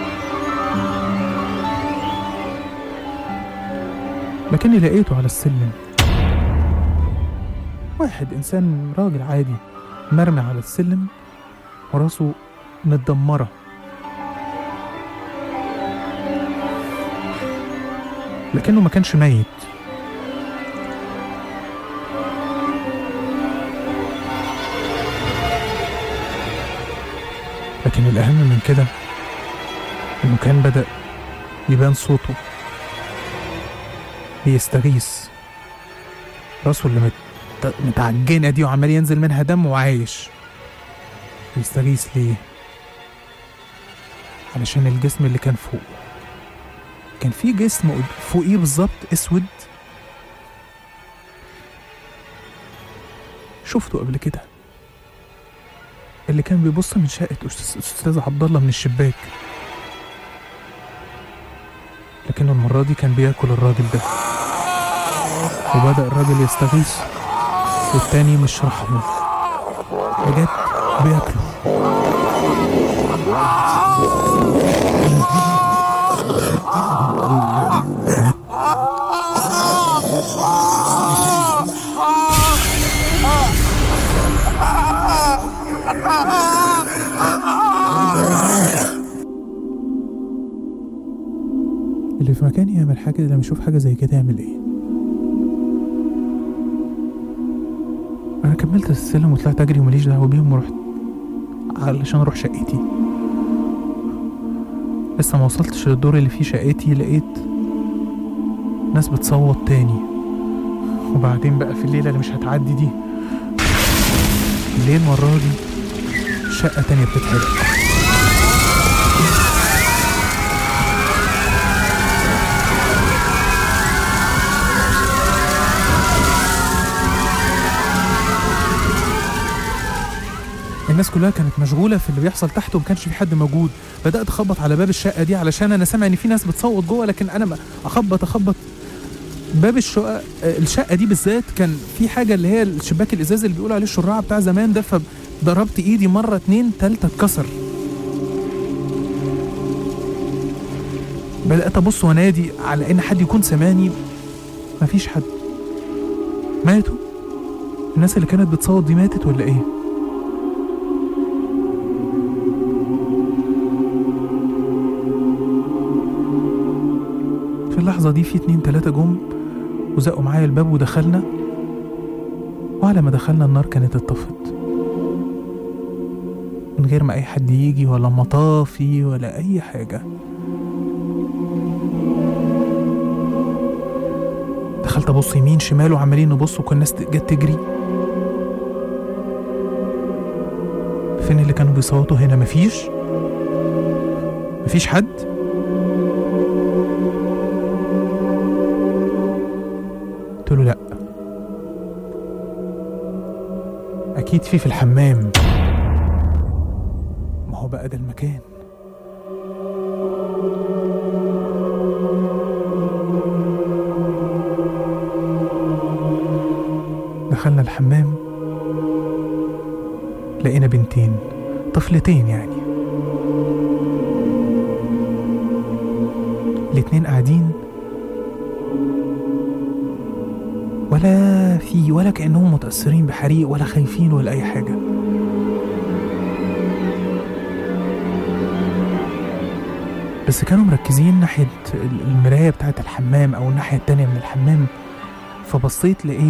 لكني لقيته على السلم واحد انسان راجل عادي مرمي على السلم وراسه متدمره لكنه ما كانش ميت لكن الأهم من كده إنه كان بدأ يبان صوته بيستغيث راسه اللي مت... متعجنة دي وعمال ينزل منها دم وعايش بيستغيث ليه؟ علشان الجسم اللي كان فوق كان في جسم قد- فوقيه بالظبط اسود شفته قبل كده اللي كان بيبص من شقة أستاذ أستاذ عبد الله من الشباك لكنه المرة دي كان بياكل الراجل ده وبدأ الراجل يستغيث والتاني مش رحمه بجد بياكله كان يعمل حاجة لما يشوف حاجة زي كده يعمل ايه انا كملت السلم وطلعت اجري ومليش دعوة بيهم ورحت علشان اروح شقتي لسه ما وصلتش للدور اللي فيه شقتي لقيت ناس بتصوت تاني وبعدين بقى في الليلة اللي مش هتعدي دي ليه المرة دي شقة تانية بتتحرق الناس كلها كانت مشغولة في اللي بيحصل تحت وما كانش في حد موجود بدأت أخبط على باب الشقة دي علشان أنا سامع إن في ناس بتصوت جوه لكن أنا ما- أخبط أخبط باب الشقة الشقة دي بالذات كان في حاجة اللي هي الشباك الإزاز اللي بيقولوا عليه الشراع بتاع زمان ده فضربت إيدي مرة اتنين تالتة اتكسر بدأت أبص وأنادي على إن حد يكون سامعني مفيش حد ماتوا الناس اللي كانت بتصوت دي ماتت ولا إيه؟ في اللحظة دي في اتنين تلاتة جم وزقوا معايا الباب ودخلنا وعلى ما دخلنا النار كانت اتطفت من غير ما أي حد يجي ولا مطافي ولا أي حاجة دخلت أبص يمين شمال وعمالين نبص وكل الناس جت تجري فين اللي كانوا بيصوتوا هنا مفيش مفيش حد قلت له لا اكيد في في الحمام ما هو بقى ده المكان دخلنا الحمام لقينا بنتين طفلتين يعني الاتنين قاعدين ولا في ولا كأنهم متأثرين بحريق ولا خايفين ولا أي حاجة بس كانوا مركزين ناحية المراية بتاعة الحمام أو الناحية التانية من الحمام فبصيت لقيت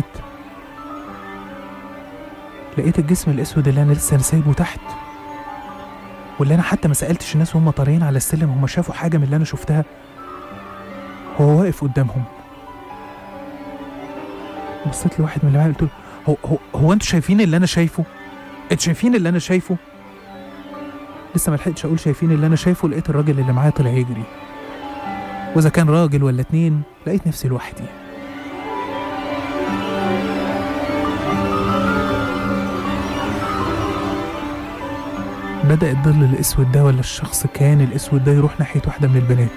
لقيت الجسم الأسود اللي أنا لسه سايبه تحت واللي أنا حتى ما سألتش الناس وهم طالعين على السلم هم شافوا حاجة من اللي أنا شفتها هو واقف قدامهم بصيت لواحد من اللي معايا قلت له هو هو هو انتوا شايفين اللي انا شايفه؟ انتوا شايفين اللي انا شايفه؟ لسه ما لحقتش اقول شايفين اللي انا شايفه لقيت الراجل اللي معايا طلع يجري واذا كان راجل ولا اتنين لقيت نفسي لوحدي بدأ الظل الأسود ده ولا الشخص كان الأسود ده يروح ناحية واحدة من البنات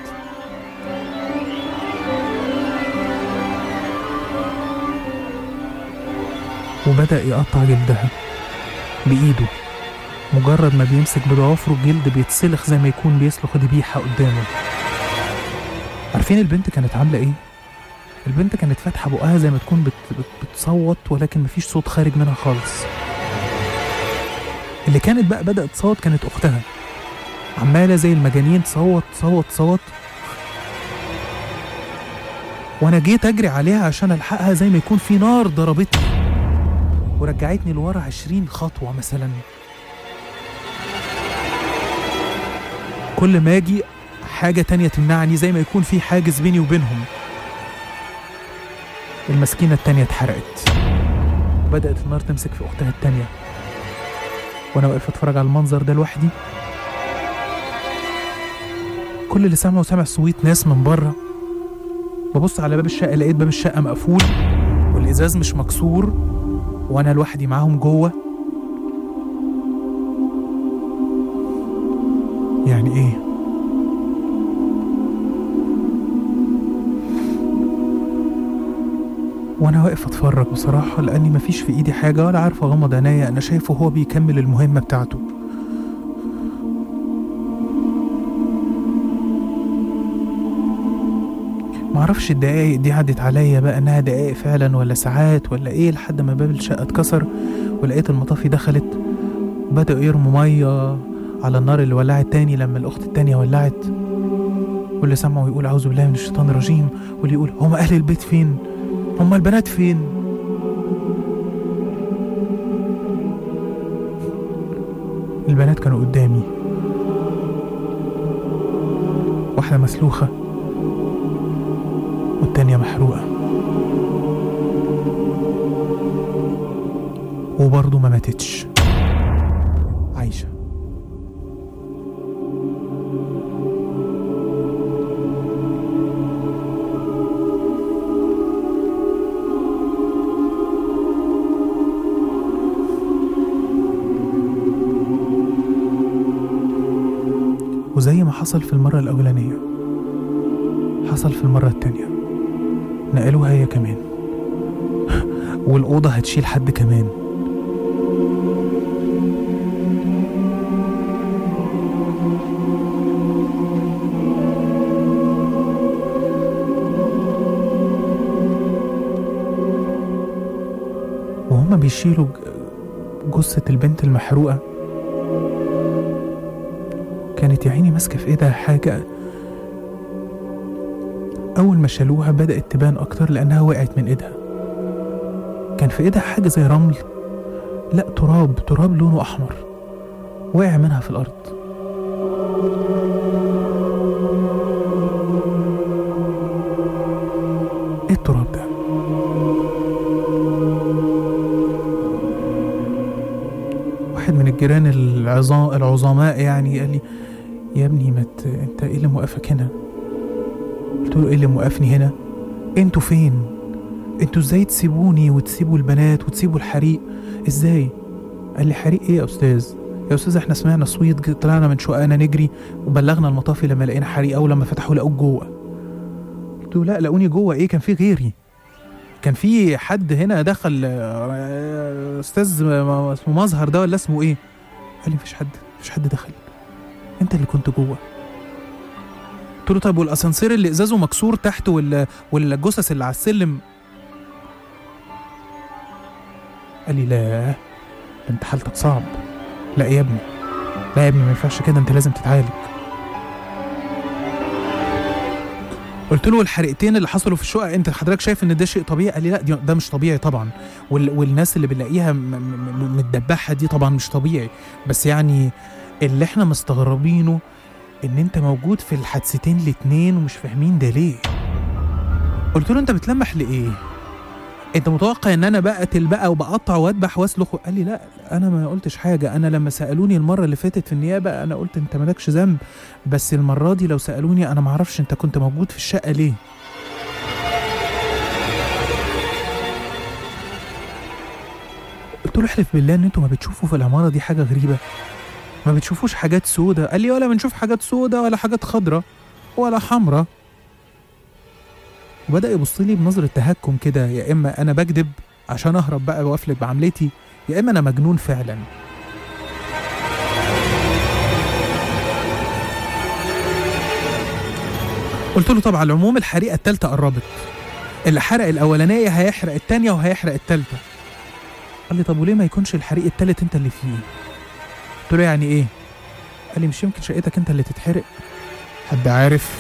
وبدأ يقطع جلدها بإيده مجرد ما بيمسك بضوافره الجلد بيتسلخ زي ما يكون بيسلخ ذبيحة قدامه عارفين البنت كانت عاملة إيه؟ البنت كانت فاتحة بقها زي ما تكون بت بت بتصوت ولكن مفيش صوت خارج منها خالص اللي كانت بقى بدأت تصوت كانت أختها عمالة زي المجانين تصوت تصوت تصوت وأنا جيت أجري عليها عشان ألحقها زي ما يكون في نار ضربتني ورجعتني لورا عشرين خطوة مثلا كل ما أجي حاجة تانية تمنعني زي ما يكون في حاجز بيني وبينهم المسكينة التانية اتحرقت بدأت النار تمسك في أختها التانية وأنا واقف أتفرج على المنظر ده لوحدي كل اللي سامعه سامع صويت ناس من بره ببص على باب الشقة لقيت باب الشقة مقفول والإزاز مش مكسور وأنا لوحدي معاهم جوه يعني إيه؟ وانا واقف اتفرج بصراحة لاني مفيش في ايدي حاجة ولا عارف اغمض عينيا انا شايفه هو بيكمل المهمة بتاعته معرفش الدقايق دي عدت عليا بقى انها دقايق فعلا ولا ساعات ولا ايه لحد ما باب الشقة اتكسر ولقيت المطافي دخلت بدأوا يرموا مية على النار اللي ولعت تاني لما الأخت التانية ولعت واللي سمعه يقول أعوذ بالله من الشيطان الرجيم واللي يقول هم أهل البيت فين هم البنات فين البنات كانوا قدامي واحدة مسلوخة والتانية محروقة وبرضه ما ماتتش عايشة وزي ما حصل في المرة الأولانية حصل في المرة التانية نقلوها هي كمان والأوضة هتشيل حد كمان وهما بيشيلوا ج- جثة البنت المحروقة كانت يا عيني ماسكة في ايدها حاجة أول ما شالوها بدأت تبان أكتر لأنها وقعت من ايدها كان في ايدها حاجة زي رمل لا تراب تراب لونه أحمر وقع منها في الأرض ايه التراب ده واحد من الجيران العظام العظماء يعني قال لي يا ابني ما ت- انت ايه اللي موقفك هنا قلت له ايه اللي موقفني هنا انتوا فين انتوا ازاي تسيبوني وتسيبوا البنات وتسيبوا الحريق ازاي قال لي حريق ايه يا استاذ يا استاذ احنا سمعنا صويت ج- طلعنا من شققنا نجري وبلغنا المطافي لما لقينا حريق اول لما فتحوا لقوك جوه قلت له لا لقوني جوه ايه كان في غيري كان في حد هنا دخل آه، استاذ م- م- اسمه مظهر ده ولا اسمه ايه قال لي مفيش حد مفيش حد دخل انت اللي كنت جوه قلت له طب والاسانسير اللي ازازه مكسور تحت وال... والجثث اللي على السلم قال لي لا ده انت حالتك صعب لا يا ابني لا يا ابني ما ينفعش كده انت لازم تتعالج قلت له الحريقتين اللي حصلوا في الشقه انت حضرتك شايف ان ده شيء طبيعي قال لي لا دي ده مش طبيعي طبعا وال... والناس اللي بنلاقيها م... م... م- متدبحه دي طبعا مش طبيعي بس يعني اللي احنا مستغربينه ان انت موجود في الحادثتين الاتنين ومش فاهمين ده ليه قلت له انت بتلمح لايه انت متوقع ان انا بقتل بقى وبقطع واذبح واسلخ قال لي لا انا ما قلتش حاجه انا لما سالوني المره اللي فاتت في النيابه انا قلت انت مالكش ذنب بس المره دي لو سالوني انا ما اعرفش انت كنت موجود في الشقه ليه قلت له احلف بالله ان انتوا ما بتشوفوا في العماره دي حاجه غريبه ما بتشوفوش حاجات سودة قال لي ولا بنشوف حاجات سودة ولا حاجات خضرة ولا حمرة وبدأ يبص لي بنظرة تهكم كده يا إما أنا بكذب عشان أهرب بقى وأفلت بعملتي يا إما أنا مجنون فعلا قلت له طب على العموم الحريقة التالتة قربت اللي حرق الأولانية هيحرق التانية وهيحرق التالتة قال لي طب وليه ما يكونش الحريق التالت أنت اللي فيه قلت له يعني ايه قال لي مش يمكن شقتك انت اللي تتحرق حد عارف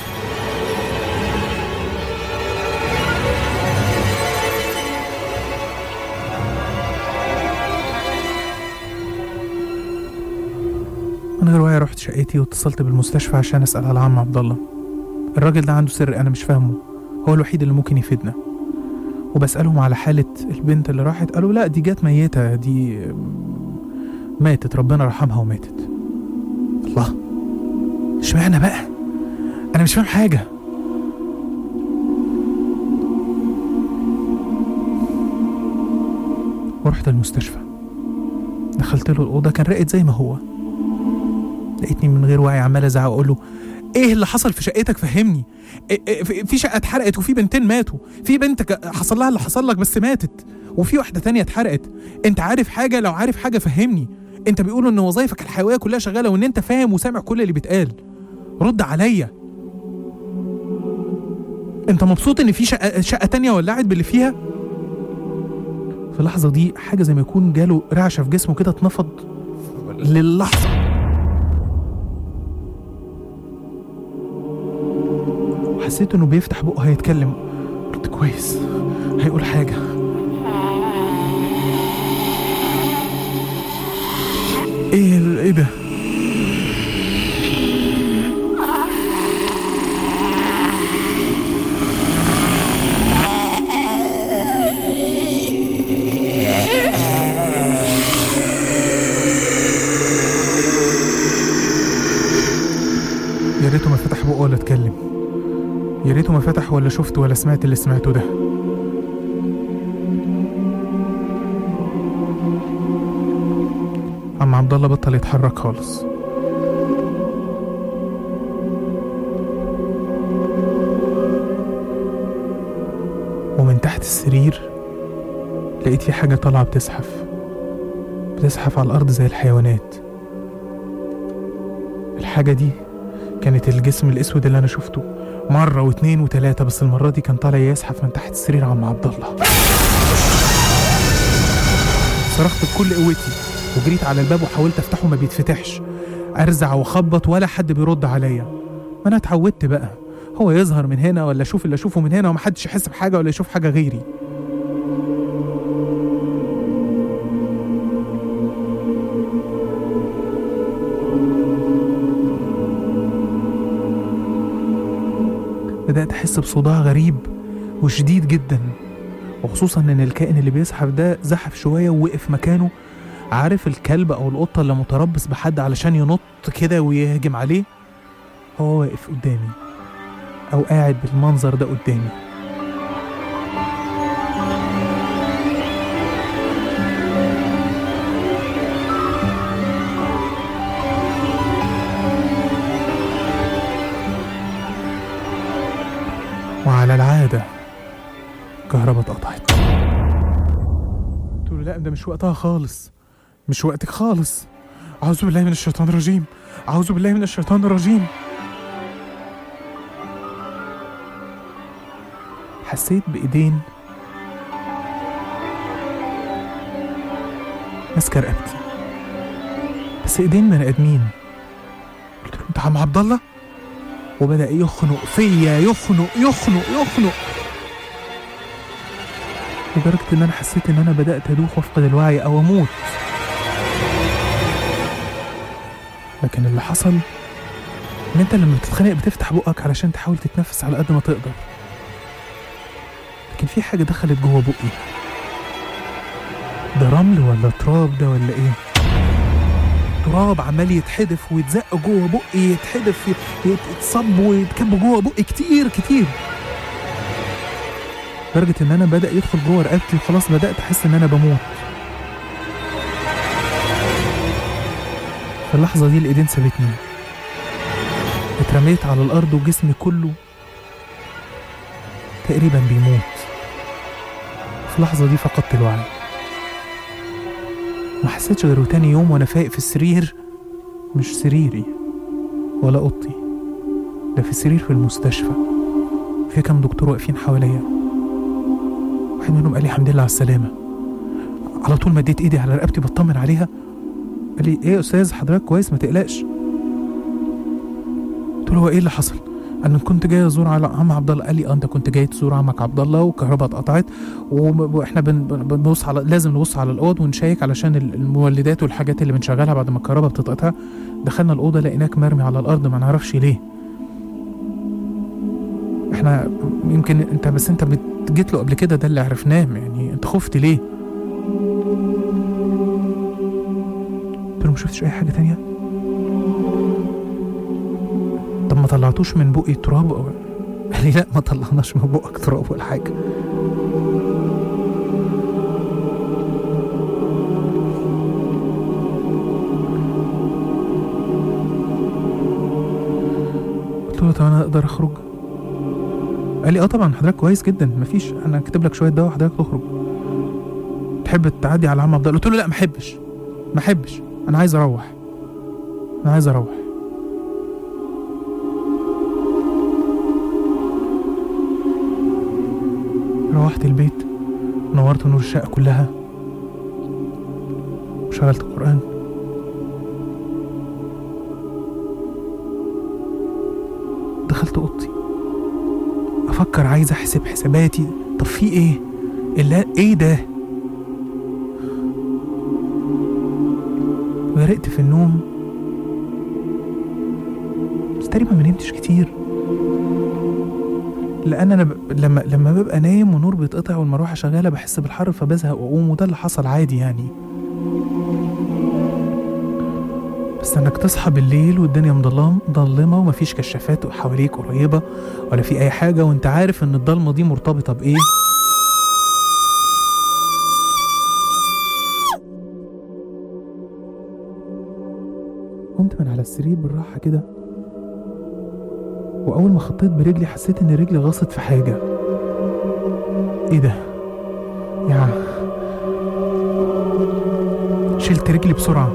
من غير وعي رحت شقتي واتصلت بالمستشفى عشان اسال على عم عبد الله الراجل ده عنده سر انا مش فاهمه هو الوحيد اللي ممكن يفيدنا وبسالهم على حاله البنت اللي راحت قالوا لا دي جت ميته دي ماتت ربنا رحمها وماتت الله اشمعنى بقى انا مش فاهم حاجه ورحت المستشفى دخلت له الاوضه كان راقد زي ما هو لقيتني من غير وعي عمال ازعق اقول له ايه اللي حصل في شقتك فهمني إيه إيه في- في شقه اتحرقت وفي بنتين ماتوا في بنت ك- حصل لها اللي حصل لك بس ماتت وفي واحده تانية اتحرقت انت عارف حاجه لو عارف حاجه فهمني انت بيقولوا ان وظايفك الحيويه كلها شغاله وان انت فاهم وسامع كل اللي بيتقال رد عليا انت مبسوط ان في شقه شقه تانية ولعت باللي فيها في اللحظه دي حاجه زي ما يكون جاله رعشه في جسمه كده اتنفض للحظه حسيت انه بيفتح بقه هيتكلم قلت كويس هيقول حاجه ايه ال- ايه ده يا ريته ما فتح بقه ولا اتكلم يا ريته ما فتح ولا شفت ولا سمعت اللي سمعته ده عم عبد الله بطل يتحرك خالص ومن تحت السرير لقيت في حاجة طالعة بتزحف بتزحف على الأرض زي الحيوانات الحاجة دي كانت الجسم الأسود اللي أنا شفته مرة واتنين وتلاتة بس المرة دي كان طالع يزحف من تحت السرير عم عبد الله صرخت بكل قوتي وجريت على الباب وحاولت افتحه ما بيتفتحش ارزع واخبط ولا حد بيرد عليا ما انا اتعودت بقى هو يظهر من هنا ولا اشوف اللي اشوفه من هنا ومحدش يحس بحاجه ولا يشوف حاجه غيري بدأت أحس بصداع غريب وشديد جدا وخصوصا إن الكائن اللي بيزحف ده زحف شوية ووقف مكانه عارف الكلب أو القطة اللي متربص بحد علشان ينط كده ويهجم عليه هو واقف قدامي أو قاعد بالمنظر ده قدامي وعلى العادة كهرباء اتقطعت قلت له لا ده مش وقتها خالص مش وقتك خالص أعوذ بالله من الشيطان الرجيم أعوذ بالله من الشيطان الرجيم حسيت بإيدين ماسكة رقبتي بس إيدين بني آدمين قلت له أنت عم عبد الله وبدأ يخنق فيا يخنق يخنق يخنق لدرجة إن أنا حسيت إن أنا بدأت أدوخ وأفقد الوعي أو أموت لكن اللي حصل إن أنت لما بتتخانق بتفتح بقك علشان تحاول تتنفس على قد ما تقدر لكن في حاجة دخلت جوه بقي ده رمل ولا تراب ده ولا إيه؟ تراب عمال يتحدف ويتزق جوه بقي يتحدف يت- يتصب ويتكب جوه بقي كتير كتير لدرجة إن أنا بدأ يدخل جوه رقبتي وخلاص بدأت أحس إن أنا بموت في اللحظة دي الإيدين سابتني اترميت على الأرض وجسمي كله تقريبا بيموت في اللحظة دي فقدت الوعي ما حسيتش غير تاني يوم وانا فايق في السرير مش سريري ولا اوضتي ده في سرير في المستشفى في كام دكتور واقفين حواليا واحد منهم قال لي الحمد لله على السلامة على طول مديت ايدي على رقبتي بطمن عليها قال لي ايه يا استاذ حضرتك كويس ما تقلقش قلت له هو ايه اللي حصل انا كنت جاي ازور على عم عبد الله قال لي اه انت كنت جاي تزور عمك عبد الله والكهرباء اتقطعت وب- واحنا بن- بن- بنبص على لازم نبص على الاوض ونشيك علشان ال- المولدات والحاجات اللي بنشغلها بعد ما الكهرباء بتتقطع دخلنا الاوضه لقيناك مرمي على الارض ما نعرفش ليه احنا يمكن انت بس انت بت- جيت له قبل كده ده اللي عرفناه يعني انت خفت ليه قلت له ما شفتش اي حاجه تانية طب ما طلعتوش من بقي تراب أو... قال لي لا ما طلعناش من بقك تراب ولا حاجه قلت له طب انا اقدر اخرج قال لي اه طبعا حضرتك كويس جدا مفيش انا كاتب لك شويه دواء وحضرتك تخرج تحب تعدي على عم عبد الله قلت له لا ما احبش ما احبش انا عايز اروح انا عايز اروح روحت البيت نورت نور الشقة كلها وشغلت القرآن دخلت أوضتي بفكر عايز احسب حساباتي طب في ايه الا ايه ده غرقت في النوم بس تقريبا ما نمتش كتير لان انا ب... لما لما ببقى نايم ونور بيتقطع والمروحه شغاله بحس بالحر فبزهق واقوم وده اللي حصل عادي يعني بس انك تصحى بالليل والدنيا مضلمه مضلمه ومفيش كشافات حواليك قريبه ولا في اي حاجه وانت عارف ان الضلمه دي مرتبطه بايه قمت من على السرير بالراحه كده واول ما خطيت برجلي حسيت ان رجلي غاصت في حاجه ايه ده يا شلت رجلي بسرعه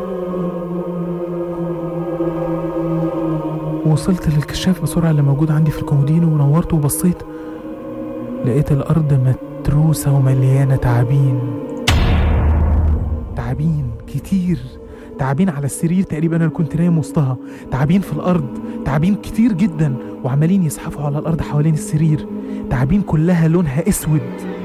ووصلت للكشاف بسرعة اللي موجود عندي في الكومودينو ونورته وبصيت لقيت الأرض متروسة ومليانة تعابين تعابين كتير تعابين على السرير تقريبا أنا كنت نايم وسطها تعابين في الأرض تعابين كتير جدا وعمالين يزحفوا على الأرض حوالين السرير تعابين كلها لونها أسود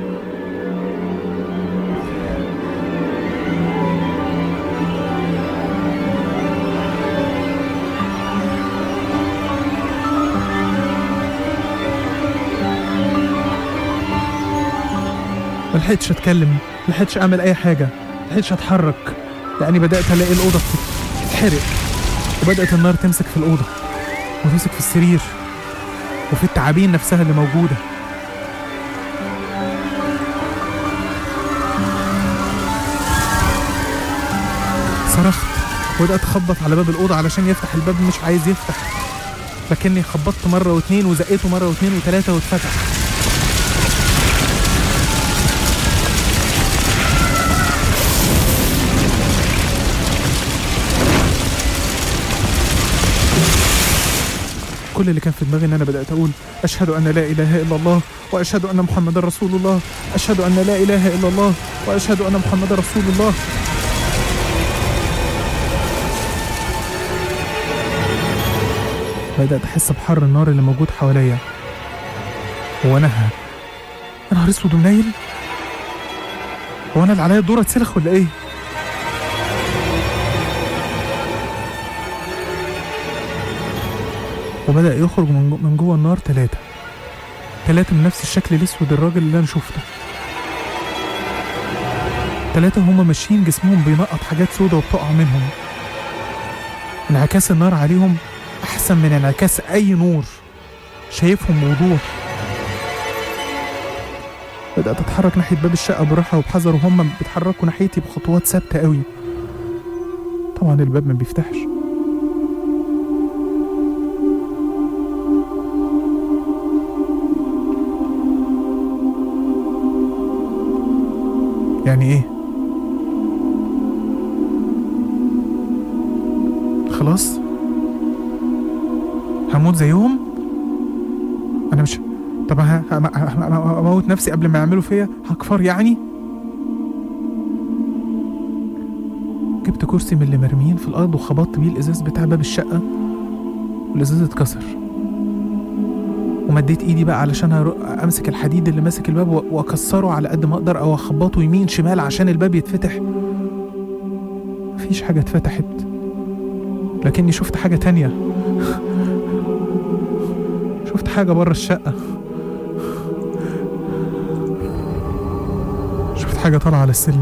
ملحقتش اتكلم ملحقتش اعمل اي حاجه ملحقتش اتحرك لاني بدات الاقي الاوضه بتتحرق وبدات النار تمسك في الاوضه وتمسك في السرير وفي التعابين نفسها اللي موجوده صرخت وبدات اخبط على باب الاوضه علشان يفتح الباب مش عايز يفتح لكني خبطت مره واتنين وزقيته مره واتنين وتلاته واتفتح كل اللي كان في دماغي ان انا بدات اقول اشهد ان لا اله الا الله واشهد ان محمدا رسول الله اشهد ان لا اله الا الله واشهد ان محمدا رسول الله بدات احس بحر النار اللي موجود حواليا هو انا ه- يا نهار اسود ومنيل هو انا اللي عليا الدور اتسلخ ولا ايه وبدأ يخرج من جو- من جوه النار تلاتة تلاتة من نفس الشكل الأسود الراجل اللي أنا شفته تلاتة هما ماشيين جسمهم بينقط حاجات سودة وبتقع منهم انعكاس النار عليهم أحسن من انعكاس أي نور شايفهم بوضوح بدأت أتحرك ناحية باب الشقة براحة وبحذر وهم بيتحركوا ناحيتي بخطوات ثابتة قوي طبعا الباب ما بيفتحش يعني ايه خلاص هموت زيهم انا مش طب ه- هم- هم- هم- اموت نفسي قبل ما يعملوا فيا هكفر يعني جبت كرسي من اللي مرميين في الارض وخبطت بيه الازاز بتاع باب الشقه والازاز اتكسر ومديت ايدي بقى علشان هرو- امسك الحديد اللي ماسك الباب و- واكسره على قد ما اقدر او اخبطه يمين شمال عشان الباب يتفتح مفيش حاجه اتفتحت لكني شفت حاجه تانية شفت حاجه بره الشقه شفت حاجه طالعه على السلم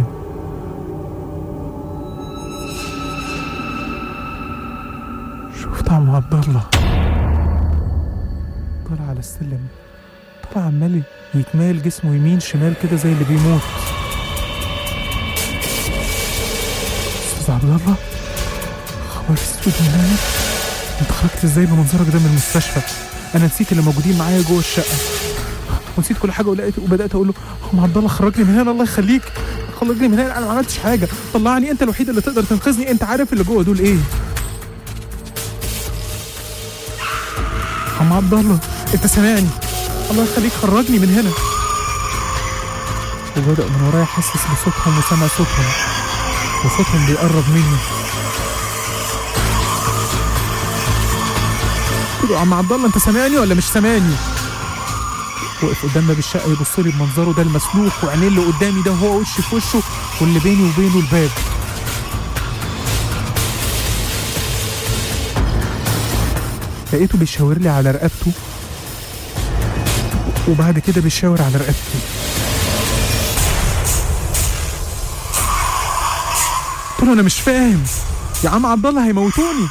شفت عم عبد الله طالع على السلم طالع عمال يتمال جسمه يمين شمال كده زي اللي بيموت استاذ عبد الله خبر اسود منك انت خرجت ازاي بمنظرك ده من المستشفى انا نسيت اللي موجودين معايا جوه الشقه ونسيت كل حاجه ولقيت وبدات اقول له عم عبد الله خرجني من هنا الله يخليك خرجني من هنا انا ما عملتش حاجه طلعني انت الوحيد اللي تقدر تنقذني انت عارف اللي جوه دول ايه عم عبد الله انت سامعني الله يخليك خرجني من هنا وبدأ من ورايا احسس بصوتهم وسمع صوتهم وصوتهم بيقرب مني قلت له عم عبد الله انت سامعني ولا مش سامعني وقف قدام باب الشقه يبص لي بمنظره ده المسلوخ وعينيه اللي قدامي ده وهو وش في وشه واللي بيني وبينه الباب لقيته بيشاور لي على رقبته وبعد كده بيشاور على رقبتي قلت له انا مش فاهم يا عم عبد الله هيموتوني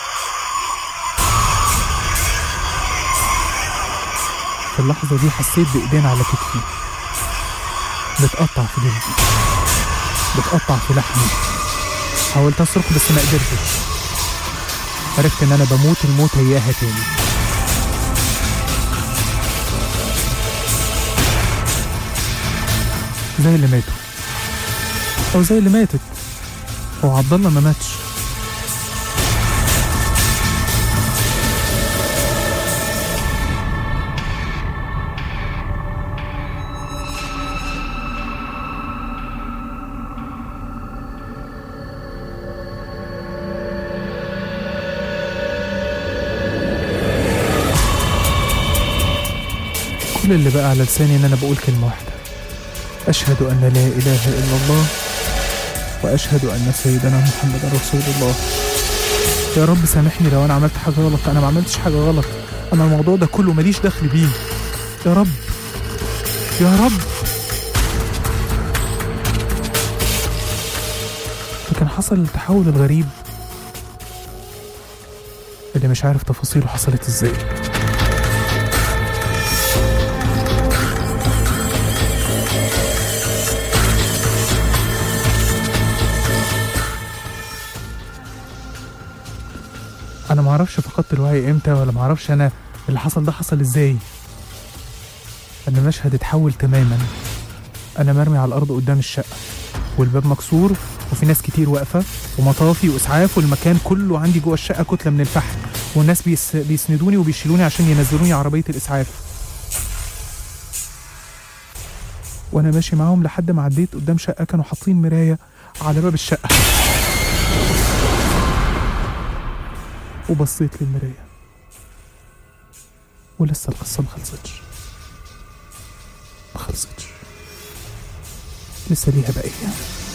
في اللحظة دي حسيت بإيدين على كتفي بتقطع في جلدي بتقطع في لحمي حاولت أصرخ بس ما قدرتش عرفت إن أنا بموت الموت إياها تاني زي اللي ماتوا أو زي اللي ماتت هو عبد الله ما ماتش كل اللي بقى على لساني ان انا بقول كلمه واحده اشهد ان لا اله الا الله واشهد ان سيدنا محمد رسول الله يا رب سامحني لو انا عملت حاجه غلط انا ما عملتش حاجه غلط انا الموضوع ده كله ماليش دخل بيه يا رب يا رب لكن حصل التحول الغريب اللي مش عارف تفاصيله حصلت ازاي انا ما اعرفش فقدت الوعي امتى ولا ما اعرفش انا اللي حصل ده حصل ازاي ان المشهد اتحول تماما انا مرمي على الارض قدام الشقه والباب مكسور وفي ناس كتير واقفه ومطافي واسعاف والمكان كله عندي جوه الشقه كتله من الفحم والناس بيس بيسندوني وبيشيلوني عشان ينزلوني عربيه الاسعاف وانا ماشي معاهم لحد ما عديت قدام شقه كانوا حاطين مرايه على باب الشقه وبصيت للمرايه ولسه القصه ما خلصتش ما خلصتش لسه ليها بقيه